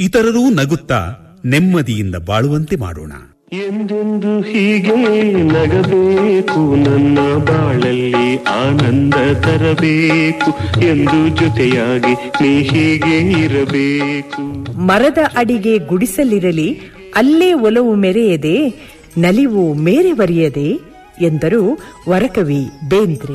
ಇತರರೂ ನಗುತ್ತಾ ನೆಮ್ಮದಿಯಿಂದ ಬಾಳುವಂತೆ ಮಾಡೋಣ ಎಂದೆಂದು ಹೀಗೆ ನಗಬೇಕು ನನ್ನ ಬಾಳಲ್ಲಿ ಆನಂದ ತರಬೇಕು ಎಂದು ಜೊತೆಯಾಗಿ ನೀ ಹೀಗೆ ಇರಬೇಕು ಮರದ ಅಡಿಗೆ ಗುಡಿಸಲಿರಲಿ ಅಲ್ಲೇ ಒಲವು ಮೆರೆಯದೆ ನಲಿವು ಮೇರೆ ಬರೆಯದೆ ಎಂದರು ವರಕವಿ ಬೇಂದ್ರೆ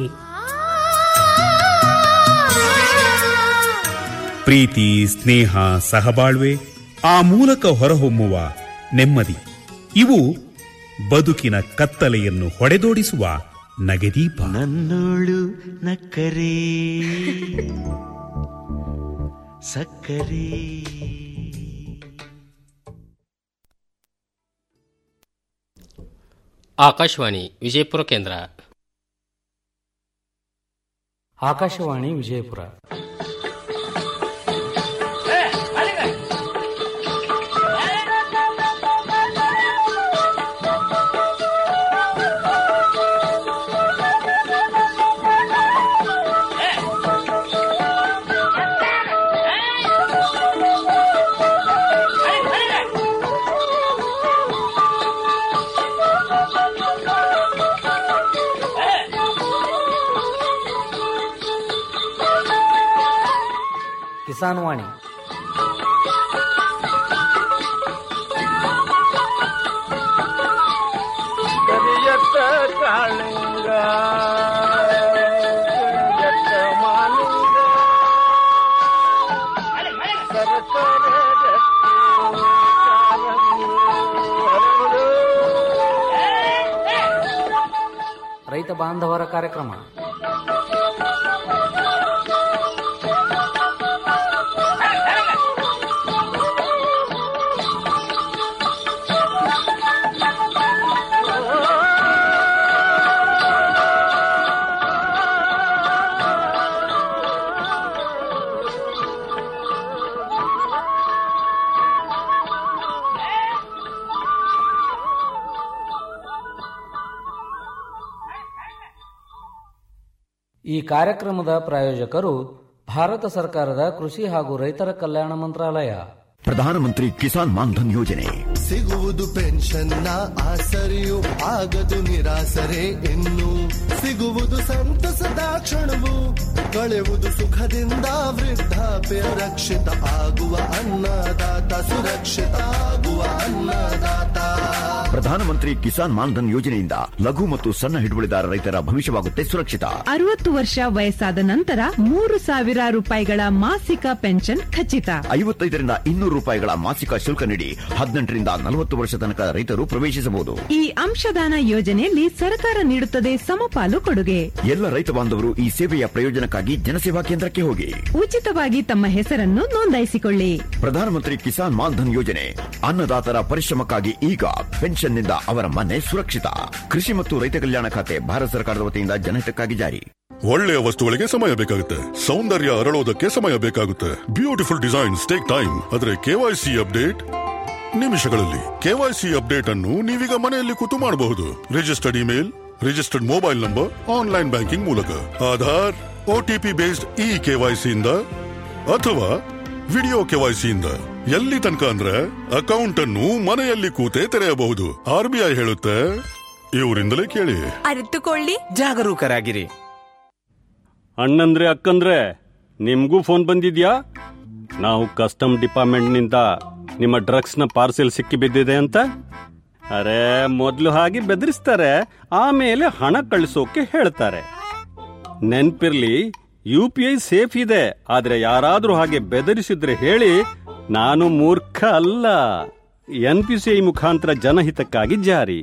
ಪ್ರೀತಿ ಸ್ನೇಹ ಸಹಬಾಳ್ವೆ ಆ ಮೂಲಕ ಹೊರಹೊಮ್ಮುವ ನೆಮ್ಮದಿ ಇವು ಬದುಕಿನ ಕತ್ತಲೆಯನ್ನು ಹೊಡೆದೋಡಿಸುವ ನಗೆದೀಪ ನನ್ನೋಳು ನಕ್ಕರೆ ಸಕ್ಕರೆ ಆಕಾಶವಾಣಿ ವಿಜಯಪುರ ಕೇಂದ್ರ ಆಕಾಶವಾಣಿ ವಿಜಯಪುರ ಕಿಸಾನ್ ವಾಣಿ ಕರಿಯತ್ತ ಕಾಳಿಂಗ ಕರಿಯತ್ತ ಮಾಲಿಂಗ ಸರಸರ ರಕ್ತಿ ಕಾರಂಗಿ ಹರಡು. ರೈತ ಬಾಂಧವರ ಕಾರ್ಯಕ್ರಮ ಈ ಕಾರ್ಯಕ್ರಮದ ಪ್ರಾಯೋಜಕರು ಭಾರತ ಸರ್ಕಾರದ ಕೃಷಿ ಹಾಗೂ ರೈತರ ಕಲ್ಯಾಣ ಮಂತ್ರಾಲಯ ಪ್ರಧಾನಮಂತ್ರಿ ಕಿಸಾನ್ ಮಾನ್ಧನ್ ಯೋಜನೆ ಸಿಗುವುದು ಪೆನ್ಷನ್ನ ಆಸರೆಯು ಆಗದು ನಿರಾಸರೆ ಇನ್ನು ಸಿಗುವುದು ಸಂತಸದ ಕ್ಷಣವು ಕಳೆಯುವುದು ಸುಖದಿಂದ ವೃದ್ಧಾಪ್ಯ ರಕ್ಷಿತ ಆಗುವ ಅನ್ನದಾತ ಸುರಕ್ಷಿತ ಆಗುವ ಅನ್ನದಾತ ಪ್ರಧಾನಮಂತ್ರಿ ಕಿಸಾನ್ ಮಾನ್ಧನ್ ಯೋಜನೆಯಿಂದ ಲಘು ಮತ್ತು ಸಣ್ಣ ಹಿಡುವಳಿದಾರ ರೈತರ ಭವಿಷ್ಯವಾಗುತ್ತೆ ಸುರಕ್ಷಿತ ಅರವತ್ತು ವರ್ಷ ವಯಸ್ಸಾದ ನಂತರ ಮೂರು ಸಾವಿರ ರೂಪಾಯಿಗಳ ಮಾಸಿಕ ಪೆನ್ಷನ್ ಖಚಿತ ಐವತ್ತೈದರಿಂದ ಇನ್ನೂರು ರೂಪಾಯಿಗಳ ಮಾಸಿಕ ಶುಲ್ಕ ನೀಡಿ ಹದಿನೆಂಟರಿಂದ ನಲವತ್ತು ವರ್ಷ ತನಕ ರೈತರು ಪ್ರವೇಶಿಸಬಹುದು ಈ ಅಂಶದಾನ ಯೋಜನೆಯಲ್ಲಿ ಸರ್ಕಾರ ನೀಡುತ್ತದೆ ಸಮಪಾಲು ಕೊಡುಗೆ ಎಲ್ಲ ರೈತ ಬಾಂಧವರು ಈ ಸೇವೆಯ ಪ್ರಯೋಜನಕ್ಕಾಗಿ ಜನಸೇವಾ ಕೇಂದ್ರಕ್ಕೆ ಹೋಗಿ ಉಚಿತವಾಗಿ ತಮ್ಮ ಹೆಸರನ್ನು ನೋಂದಾಯಿಸಿಕೊಳ್ಳಿ ಪ್ರಧಾನಮಂತ್ರಿ ಕಿಸಾನ್ ಮಾನ್ಧನ್ ಯೋಜನೆ ಅನ್ನದಾತರ ಪರಿಶ್ರಮಕ್ಕಾಗಿ ಈಗ ಪೆನ್ಷನ್ನಿಂದ ಅವರ ಮನೆ ಸುರಕ್ಷಿತ ಕೃಷಿ ಮತ್ತು ರೈತ ಕಲ್ಯಾಣ ಖಾತೆ ಭಾರತ ಸರ್ಕಾರದ ವತಿಯಿಂದ ಜನಹಿತಕ್ಕಾಗಿ ಜಾರಿ ಒಳ್ಳೆಯ ವಸ್ತುಗಳಿಗೆ ಸಮಯ ಬೇಕಾಗುತ್ತೆ ಸೌಂದರ್ಯ ಅರಳೋದಕ್ಕೆ ಸಮಯ ಬೇಕಾಗುತ್ತೆ ಬ್ಯೂಟಿಫುಲ್ ಡಿಸೈನ್ಸ್ ಟೇಕ್ ಟೈಮ್ ಆದ್ರೆ ಕೆವೈಸಿ ಅಪ್ಡೇಟ್ ನಿಮಿಷಗಳಲ್ಲಿ ಕೆವೈಸಿ ಅಪ್ಡೇಟ್ ಅನ್ನು ನೀವೀಗ ಮನೆಯಲ್ಲಿ ಕೂತು ಮಾಡಬಹುದು registered email registered mobile number online banking ಮೂಲಕ ಆಧಾರ್ ಒಟಿಪಿ ಬೇಸ್ಡ್ ಇ ಕೆವೈಸಿಯಿಂದ ಅಥವಾ ವಿಡಿಯೋ ಕೆವೈಸಿಯಿಂದ ಎಲ್ಲಿ ತನಕ ಅಂದ್ರೆ ಅಕೌಂಟ್ ಅನ್ನು ಮನೆಯಲ್ಲಿ ಕೂತೇ ತೆರೆಯಬಹುದು ಆರ್ಬಿಐ ಹೇಳುತ್ತೆ ಇವರಿಂದಲೇ ಕೇಳಿ ಅರಿತುಕೊಳ್ಳಿ ಜಾಗರೂಕರಾಗಿರಿ ಅಣ್ಣಂದ್ರೆ ಅಕ್ಕಂದ್ರೆ ನಿಮ್ಗೂ ಫೋನ್ ಬಂದಿದ್ಯಾ ನಾವು ಕಸ್ಟಮ್ ಡಿಪಾರ್ಟ್ಮೆಂಟ್ನಿಂದ ನಿಮ್ಮ ಡ್ರಗ್ಸ್ನ ಪಾರ್ಸೆಲ್ ಸಿಕ್ಕಿ ಬಿದ್ದಿದೆ ಅಂತ ಅರೆ ಮೊದಲು ಹಾಗೆ ಬೆದರಿಸ್ತಾರೆ ಆಮೇಲೆ ಹಣ ಕಳಿಸೋಕೆ ಹೇಳ್ತಾರೆ ನೆನ್ಪಿರ್ಲಿ ಯು ಪಿ ಐ ಸೇಫ್ ಇದೆ ಆದ್ರೆ ಯಾರಾದ್ರೂ ಹಾಗೆ ಬೆದರಿಸಿದ್ರೆ ಹೇಳಿ ನಾನು ಮೂರ್ಖ ಅಲ್ಲ ಎನ್ ಪಿ ಸಿ ಐ ಮುಖಾಂತರ ಜನಹಿತಕ್ಕಾಗಿ ಜಾರಿ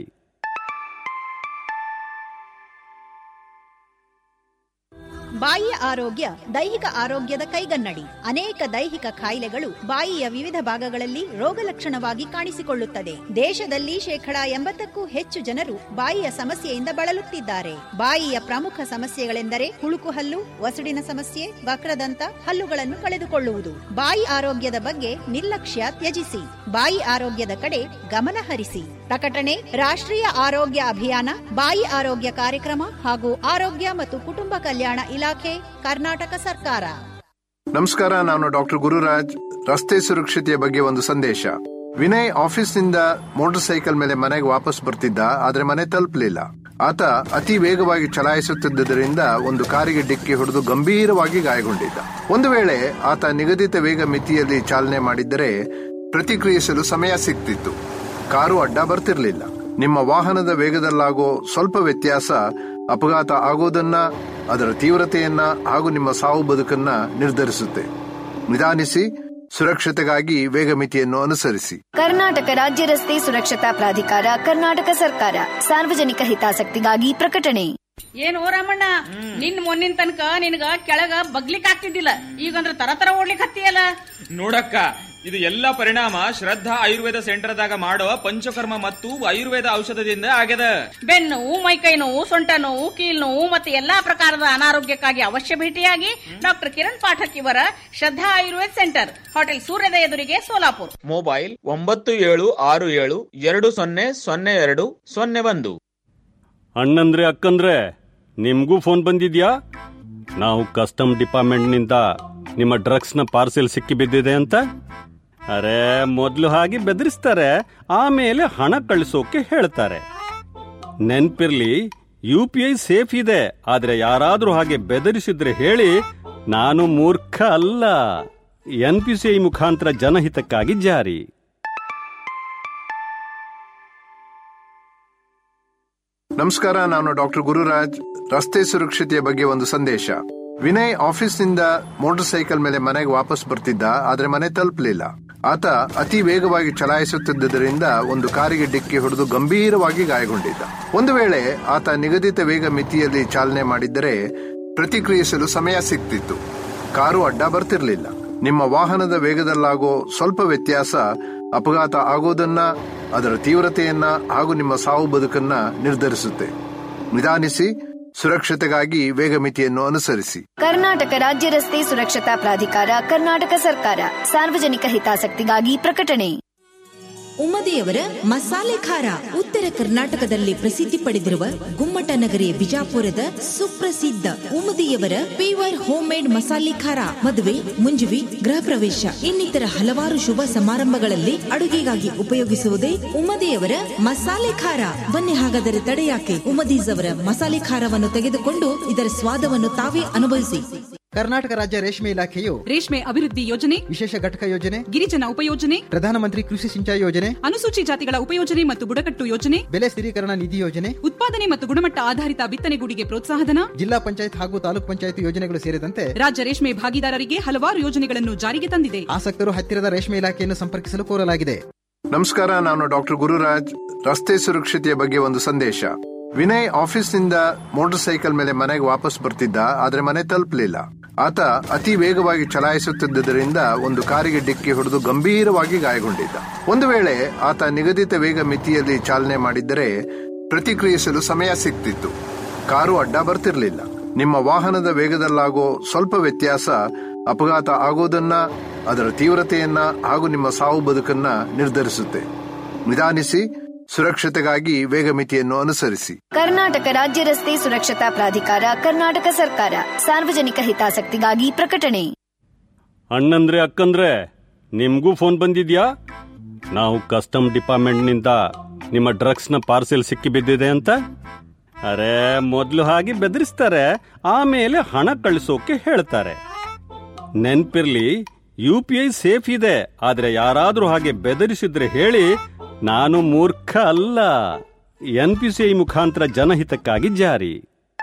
ಬಾಯಿಯ ಆರೋಗ್ಯ ದೈಹಿಕ ಆರೋಗ್ಯದ ಕೈಗನ್ನಡಿ ಅನೇಕ ದೈಹಿಕ ಕಾಯಿಲೆಗಳು ಬಾಯಿಯ ವಿವಿಧ ಭಾಗಗಳಲ್ಲಿ ರೋಗ ಲಕ್ಷಣವಾಗಿ ಕಾಣಿಸಿಕೊಳ್ಳುತ್ತದೆ ದೇಶದಲ್ಲಿ ಶೇಕಡಾ ಎಂಬತ್ತಕ್ಕೂ ಹೆಚ್ಚು ಜನರು ಬಾಯಿಯ ಸಮಸ್ಯೆಯಿಂದ ಬಳಲುತ್ತಿದ್ದಾರೆ ಬಾಯಿಯ ಪ್ರಮುಖ ಸಮಸ್ಯೆಗಳೆಂದರೆ ಹುಳುಕು ಹಲ್ಲು ವಸುಡಿನ ಸಮಸ್ಯೆ ವಕ್ರದಂತ ಹಲ್ಲುಗಳನ್ನು ಕಳೆದುಕೊಳ್ಳುವುದು ಬಾಯಿ ಆರೋಗ್ಯದ ಬಗ್ಗೆ ನಿರ್ಲಕ್ಷ್ಯ ತ್ಯಜಿಸಿ ಬಾಯಿ ಆರೋಗ್ಯದ ಕಡೆ ಗಮನ ಹರಿಸಿ ಪ್ರಕಟಣೆ ರಾಷ್ಟ್ರೀಯ ಆರೋಗ್ಯ ಅಭಿಯಾನ ಬಾಯಿ ಆರೋಗ್ಯ ಕಾರ್ಯಕ್ರಮ ಹಾಗೂ ಆರೋಗ್ಯ ಮತ್ತು ಕುಟುಂಬ ಕಲ್ಯಾಣ ಇಲಾಖೆ ಕರ್ನಾಟಕ ಸರ್ಕಾರ ನಮಸ್ಕಾರ ನಾನು ಡಾಕ್ಟರ್ ಗುರುರಾಜ್ ರಸ್ತೆ ಸುರಕ್ಷತೆಯ ಬಗ್ಗೆ ಒಂದು ಸಂದೇಶ ವಿನಯ್ ಆಫೀಸ್ನಿಂದ ಮೋಟಾರ್ ಸೈಕಲ್ ಮೇಲೆ ಮನೆಗೆ ವಾಪಸ್ ಬರ್ತಿದ್ದ ಆದ್ರೆ ಮನೆ ತಲುಪಲಿಲ್ಲ ಆತ ಅತಿ ವೇಗವಾಗಿ ಚಲಾಯಿಸುತ್ತಿದ್ದರಿಂದ ಒಂದು ಕಾರಿಗೆ ಡಿಕ್ಕಿ ಹೊಡೆದು ಗಂಭೀರವಾಗಿ ಗಾಯಗೊಂಡಿದ್ದ ಒಂದು ವೇಳೆ ಆತ ನಿಗದಿತ ವೇಗ ಮಿತಿಯಲ್ಲಿ ಚಾಲನೆ ಮಾಡಿದ್ದರೆ ಪ್ರತಿಕ್ರಿಯಿಸಲು ಸಮಯ ಸಿಗ್ತಿತ್ತು ಕಾರು ಅಡ್ಡ ಬರ್ತಿರ್ಲಿಲ್ಲ ನಿಮ್ಮ ವಾಹನದ ವೇಗದಲ್ಲಾಗೋ ಸ್ವಲ್ಪ ವ್ಯತ್ಯಾಸ ಅಪಘಾತ ಆಗೋದನ್ನ ಅದರ ತೀವ್ರತೆಯನ್ನ ಹಾಗೂ ನಿಮ್ಮ ಸಾವು ಬದುಕನ್ನ ನಿರ್ಧರಿಸುತ್ತೆ ನಿಧಾನಿಸಿ ಸುರಕ್ಷತೆಗಾಗಿ ವೇಗ ಮಿತಿಯನ್ನು ಅನುಸರಿಸಿ ಕರ್ನಾಟಕ ರಾಜ್ಯ ರಸ್ತೆ ಸುರಕ್ಷತಾ ಪ್ರಾಧಿಕಾರ ಕರ್ನಾಟಕ ಸರ್ಕಾರ ಸಾರ್ವಜನಿಕ ಹಿತಾಸಕ್ತಿಗಾಗಿ ಪ್ರಕಟಣೆ ಏನು ರಾಮಣ್ಣ ನಿನ್ ಮೊನ್ನಿನ ತನಕ ನಿನಗ ಕೆಳಗ ಬಗ್ಲಿಕ್ ಆಗ್ತಿದ್ದಿಲ್ಲ ಈಗಂದ್ರ ತರ ತರ ಓಡ್ಲಿಕ್ ಹತ್ತಿಯಲ್ಲ ನೋಡಕ್ಕ ಇದು ಎಲ್ಲ ಪರಿಣಾಮ ಶ್ರದ್ಧಾ ಆಯುರ್ವೇದ ಸೆಂಟರ್ದಾಗ ಮಾಡುವ ಪಂಚಕರ್ಮ ಮತ್ತು ಆಯುರ್ವೇದ ಔಷಧದಿಂದ ಆಗ್ಯದ ಬೆನ್ನು ನೋವು ಮೈಕೈ ನೋವು ಸೊಂಟ ನೋವು ಕೀಲ್ ನೋವು ಮತ್ತೆ ಎಲ್ಲಾ ಪ್ರಕಾರದ ಅನಾರೋಗ್ಯಕ್ಕಾಗಿ ಅವಶ್ಯ ಭೇಟಿಯಾಗಿ ಡಾಕ್ಟರ್ ಕಿರಣ್ ಪಾಠಕ್ ಇವರ ಶ್ರದ್ಧಾ ಆಯುರ್ವೇದ ಸೆಂಟರ್ ಹೋಟೆಲ್ ಸೂರ್ಯದ ಎದುರಿಗೆ ಸೋಲಾಪುರ್ ಮೊಬೈಲ್ ಒಂಬತ್ತು ಏಳು ಆರು ಏಳು ಎರಡು ಸೊನ್ನೆ ಸೊನ್ನೆ ಎರಡು ಸೊನ್ನೆ ಒಂದು ಅಣ್ಣಂದ್ರೆ ಅಕ್ಕಂದ್ರೆ ನಿಮ್ಗೂ ಫೋನ್ ಬಂದಿದ್ಯಾ ನಾವು ಕಸ್ಟಮ್ ಡಿಪಾರ್ಟ್ಮೆಂಟ್ನಿಂದ ನಿಮ್ಮ ಡ್ರಗ್ಸ್ನ ಪಾರ್ಸೆಲ್ ಸಿಕ್ಕಿ ಬಿದ್ದಿದೆ ಅಂತ ಅರೆ ಮೊದಲು ಹಾಗೆ ಬೆದರಿಸ್ತಾರೆ ಆಮೇಲೆ ಹಣ ಕಳಿಸೋಕೆ ಹೇಳ್ತಾರೆ ನೆನ್ಪಿರ್ಲಿ ಯು ಪಿ ಐ ಸೇಫ್ ಇದೆ ಆದ್ರೆ ಯಾರಾದ್ರೂ ಹಾಗೆ ಬೆದರಿಸಿದ್ರೆ ಹೇಳಿ ನಾನು ಮೂರ್ಖ ಅಲ್ಲ ಎನ್ ಪಿ ಸಿ ಐ ಮುಖಾಂತರ ಜನಹಿತಕ್ಕಾಗಿ ಜಾರಿ ನಮಸ್ಕಾರ ನಾನು ಡಾಕ್ಟರ್ ಗುರುರಾಜ್ ರಸ್ತೆ ಸುರಕ್ಷತೆಯ ಬಗ್ಗೆ ಒಂದು ಸಂದೇಶ ವಿನಯ್ ಆಫೀಸ್ನಿಂದ ಮೋಟಾರ್ ಸೈಕಲ್ ಮೇಲೆ ಮನೆಗೆ ವಾಪಸ್ ಬರ್ತಿದ್ದ ಆದ್ರೆ ಮನೆ ತಲುಪಲಿಲ್ಲ ಆತ ಅತಿ ವೇಗವಾಗಿ ಚಲಾಯಿಸುತ್ತಿದ್ದರಿಂದ ಒಂದು ಕಾರಿಗೆ ಡಿಕ್ಕಿ ಹೊಡೆದು ಗಂಭೀರವಾಗಿ ಗಾಯಗೊಂಡಿದ್ದ ಒಂದು ವೇಳೆ ಆತ ನಿಗದಿತ ವೇಗ ಮಿತಿಯಲ್ಲಿ ಚಾಲನೆ ಮಾಡಿದ್ದರೆ ಪ್ರತಿಕ್ರಿಯಿಸಲು ಸಮಯ ಸಿಗ್ತಿತ್ತು ಕಾರು ಅಡ್ಡ ಬರ್ತಿರ್ಲಿಲ್ಲ ನಿಮ್ಮ ವಾಹನದ ವೇಗದಲ್ಲಾಗೋ ಸ್ವಲ್ಪ ವ್ಯತ್ಯಾಸ ಅಪಘಾತ ಆಗೋದನ್ನ ಅದರ ತೀವ್ರತೆಯನ್ನ ಹಾಗೂ ನಿಮ್ಮ ಸಾವು ಬದುಕನ್ನ ನಿರ್ಧರಿಸುತ್ತೆ ನಿಧಾನಿಸಿ ಸುರಕ್ಷತೆಗಾಗಿ ವೇಗ ಮಿತಿಯನ್ನು ಅನುಸರಿಸಿ ಕರ್ನಾಟಕ ರಾಜ್ಯ ರಸ್ತೆ ಸುರಕ್ಷತಾ ಪ್ರಾಧಿಕಾರ ಕರ್ನಾಟಕ ಸರ್ಕಾರ ಸಾರ್ವಜನಿಕ ಹಿತಾಸಕ್ತಿಗಾಗಿ ಪ್ರಕಟಣೆ ಉಮ್ಮದಿಯವರ ಮಸಾಲೆ ಖಾರ ಉತ್ತರ ಕರ್ನಾಟಕದಲ್ಲಿ ಪ್ರಸಿದ್ಧಿ ಪಡೆದಿರುವ ಗುಮ್ಮಟ ನಗರಿಯ ಬಿಜಾಪುರದ ಸುಪ್ರಸಿದ್ಧ ಉಮ್ಮದಿಯವರ ಪೇವರ್ ಹೋಮ್ ಮೇಡ್ ಮಸಾಲೆ ಖಾರ ಮದುವೆ ಮುಂಜುವಿ ಗೃಹ ಪ್ರವೇಶ ಇನ್ನಿತರ ಹಲವಾರು ಶುಭ ಸಮಾರಂಭಗಳಲ್ಲಿ ಅಡುಗೆಗಾಗಿ ಉಪಯೋಗಿಸುವುದೇ ಉಮ್ಮದಿಯವರ ಮಸಾಲೆ ಖಾರ ಬನ್ನಿ ಹಾಗಾದರೆ ತಡೆಯಾಕೆ ಉಮ್ಮದೀಸ್ ಅವರ ಮಸಾಲೆ ಖಾರವನ್ನು ತೆಗೆದುಕೊಂಡು ಇದರ ಸ್ವಾದವನ್ನು ತಾವೇ ಅನುಭವಿಸಿ ಕರ್ನಾಟಕ ರಾಜ್ಯ ರೇಷ್ಮೆ ಇಲಾಖೆಯು ರೇಷ್ಮೆ ಅಭಿವೃದ್ಧಿ ಯೋಜನೆ ವಿಶೇಷ ಘಟಕ ಯೋಜನೆ ಗಿರಿಜನ ಉಪಯೋಜನೆ ಪ್ರಧಾನಮಂತ್ರಿ ಕೃಷಿ ಸಿಂಚಾಯಿ ಯೋಜನೆ ಅನುಸೂಚಿ ಜಾತಿಗಳ ಉಪಯೋಜನೆ ಮತ್ತು ಬುಡಕಟ್ಟು ಯೋಜನೆ ಬೆಲೆ ಸ್ಥಿರೀಕರಣ ನಿಧಿ ಯೋಜನೆ ಉತ್ಪಾದನೆ ಮತ್ತು ಗುಣಮಟ್ಟ ಆಧಾರಿತ ಬಿತ್ತನೆಗೂಡಿಗೆ ಪ್ರೋತ್ಸಾಹಧನ ಜಿಲ್ಲಾ ಪಂಚಾಯತ್ ಹಾಗೂ ತಾಲೂಕ್ ಪಂಚಾಯತ್ ಯೋಜನೆಗಳು ಸೇರಿದಂತೆ ರಾಜ್ಯ ರೇಷ್ಮೆ ಭಾಗಿದಾರರಿಗೆ ಹಲವಾರು ಯೋಜನೆಗಳನ್ನು ಜಾರಿಗೆ ತಂದಿದೆ ಆಸಕ್ತರು ಹತ್ತಿರದ ರೇಷ್ಮೆ ಇಲಾಖೆಯನ್ನು ಸಂಪರ್ಕಿಸಲು ಕೋರಲಾಗಿದೆ ನಮಸ್ಕಾರ ನಾನು ಡಾಕ್ಟರ್ ಗುರುರಾಜ್ ರಸ್ತೆ ಸುರಕ್ಷತೆಯ ಬಗ್ಗೆ ಒಂದು ಸಂದೇಶ ವಿನಯ್ ಆಫೀಸ್ನಿಂದ ಮೋಟಾರ್ ಸೈಕಲ್ ಮೇಲೆ ಮನೆಗೆ ವಾಪಸ್ ಬರ್ತಿದ್ದ ಆದ್ರೆ ಮನೆ ತಲುಪಲಿಲ್ಲ ಆತ ಅತಿ ವೇಗವಾಗಿ ಚಲಾಯಿಸುತ್ತಿದ್ದರಿಂದ ಒಂದು ಕಾರಿಗೆ ಡಿಕ್ಕಿ ಹೊಡೆದು ಗಂಭೀರವಾಗಿ ಗಾಯಗೊಂಡಿದ್ದ ಒಂದು ವೇಳೆ ಆತ ನಿಗದಿತ ವೇಗ ಮಿತಿಯಲ್ಲಿ ಚಾಲನೆ ಮಾಡಿದ್ದರೆ ಪ್ರತಿಕ್ರಿಯಿಸಲು ಸಮಯ ಸಿಗ್ತಿತ್ತು ಕಾರು ಅಡ್ಡ ಬರ್ತಿರ್ಲಿಲ್ಲ ನಿಮ್ಮ ವಾಹನದ ವೇಗದಲ್ಲಾಗೋ ಸ್ವಲ್ಪ ವ್ಯತ್ಯಾಸ ಅಪಘಾತ ಆಗೋದನ್ನ ಅದರ ತೀವ್ರತೆಯನ್ನ ಹಾಗೂ ನಿಮ್ಮ ಸಾವು ಬದುಕನ್ನ ನಿರ್ಧರಿಸುತ್ತೆ ನಿಧಾನಿಸಿ ಸುರಕ್ಷತೆಗಾಗಿ ವೇಗ ಮಿತಿಯನ್ನು ಅನುಸರಿಸಿ ಕರ್ನಾಟಕ ರಾಜ್ಯ ರಸ್ತೆ ಸುರಕ್ಷತಾ ಪ್ರಾಧಿಕಾರ ಕರ್ನಾಟಕ ಸರ್ಕಾರ ಸಾರ್ವಜನಿಕ ಹಿತಾಸಕ್ತಿಗಾಗಿ ಪ್ರಕಟಣೆ ಅಣ್ಣಂದ್ರೆ ಅಕ್ಕಂದ್ರೆ ನಿಮ್ಗೂ ಫೋನ್ ಬಂದಿದ್ಯಾ ನಾವು ಕಸ್ಟಮ್ ಡಿಪಾರ್ಟ್ಮೆಂಟ್ನಿಂದ ನಿಮ್ಮ ಡ್ರಗ್ಸ್ನ ಪಾರ್ಸೆಲ್ ಸಿಕ್ಕಿ ಬಿದ್ದಿದೆ ಅಂತ ಅರೆ ಮೊದಲು ಹಾಗೆ ಬೆದರಿಸ್ತಾರೆ ಆಮೇಲೆ ಹಣ ಕಳಿಸೋಕೆ ಹೇಳ್ತಾರೆ ನೆನ್ಪಿರ್ಲಿ ಯು ಪಿ ಐ ಸೇಫ್ ಇದೆ ಆದ್ರೆ ಯಾರಾದ್ರೂ ಹಾಗೆ ಬೆದರಿಸಿದ್ರೆ ಹೇಳಿ ನಾನು ಮೂರ್ಖ ಅಲ್ಲ ಎನ್ ಪಿ ಸಿ ಐ ಮುಖಾಂತರ ಜನಹಿತಕ್ಕಾಗಿ ಜಾರಿ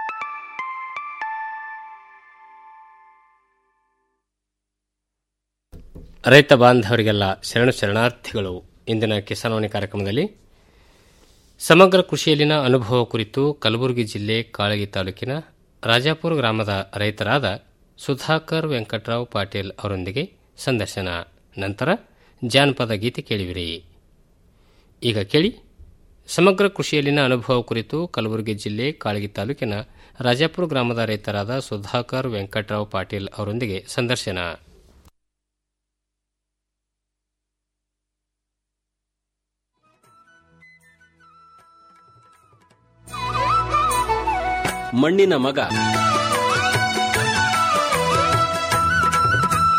ರೈತ ಬಾಂಧವರಿಗೆಲ್ಲ ಶರಣು ಶರಣಾರ್ಥಿಗಳು ಇಂದಿನ ಕಿಸಾನ್ವಾಣಿ ಕಾರ್ಯಕ್ರಮದಲ್ಲಿ ಸಮಗ್ರ ಕೃಷಿಯಲ್ಲಿನ ಅನುಭವ ಕುರಿತು ಕಲಬುರಗಿ ಜಿಲ್ಲೆ ಕಾಳಗಿ ತಾಲೂಕಿನ ರಾಜಾಪುರ ಗ್ರಾಮದ ರೈತರಾದ ಸುಧಾಕರ್ ವೆಂಕಟರಾವ್ ಪಾಟೀಲ್ ಅವರೊಂದಿಗೆ ಸಂದರ್ಶನ ನಂತರ ಜಾನಪದ ಗೀತೆ ಕೇಳಿವಿರಿ ಈಗ ಕೇಳಿ ಸಮಗ್ರ ಕೃಷಿಯಲ್ಲಿನ ಅನುಭವ ಕುರಿತು ಕಲಬುರಗಿ ಜಿಲ್ಲೆ ಕಾಳಗಿ ತಾಲೂಕಿನ ರಾಜಾಪುರ ಗ್ರಾಮದ ರೈತರಾದ ಸುಧಾಕರ್ ವೆಂಕಟರಾವ್ ಪಾಟೀಲ್ ಅವರೊಂದಿಗೆ ಸಂದರ್ಶನ ಮಣ್ಣಿನ ಮಗ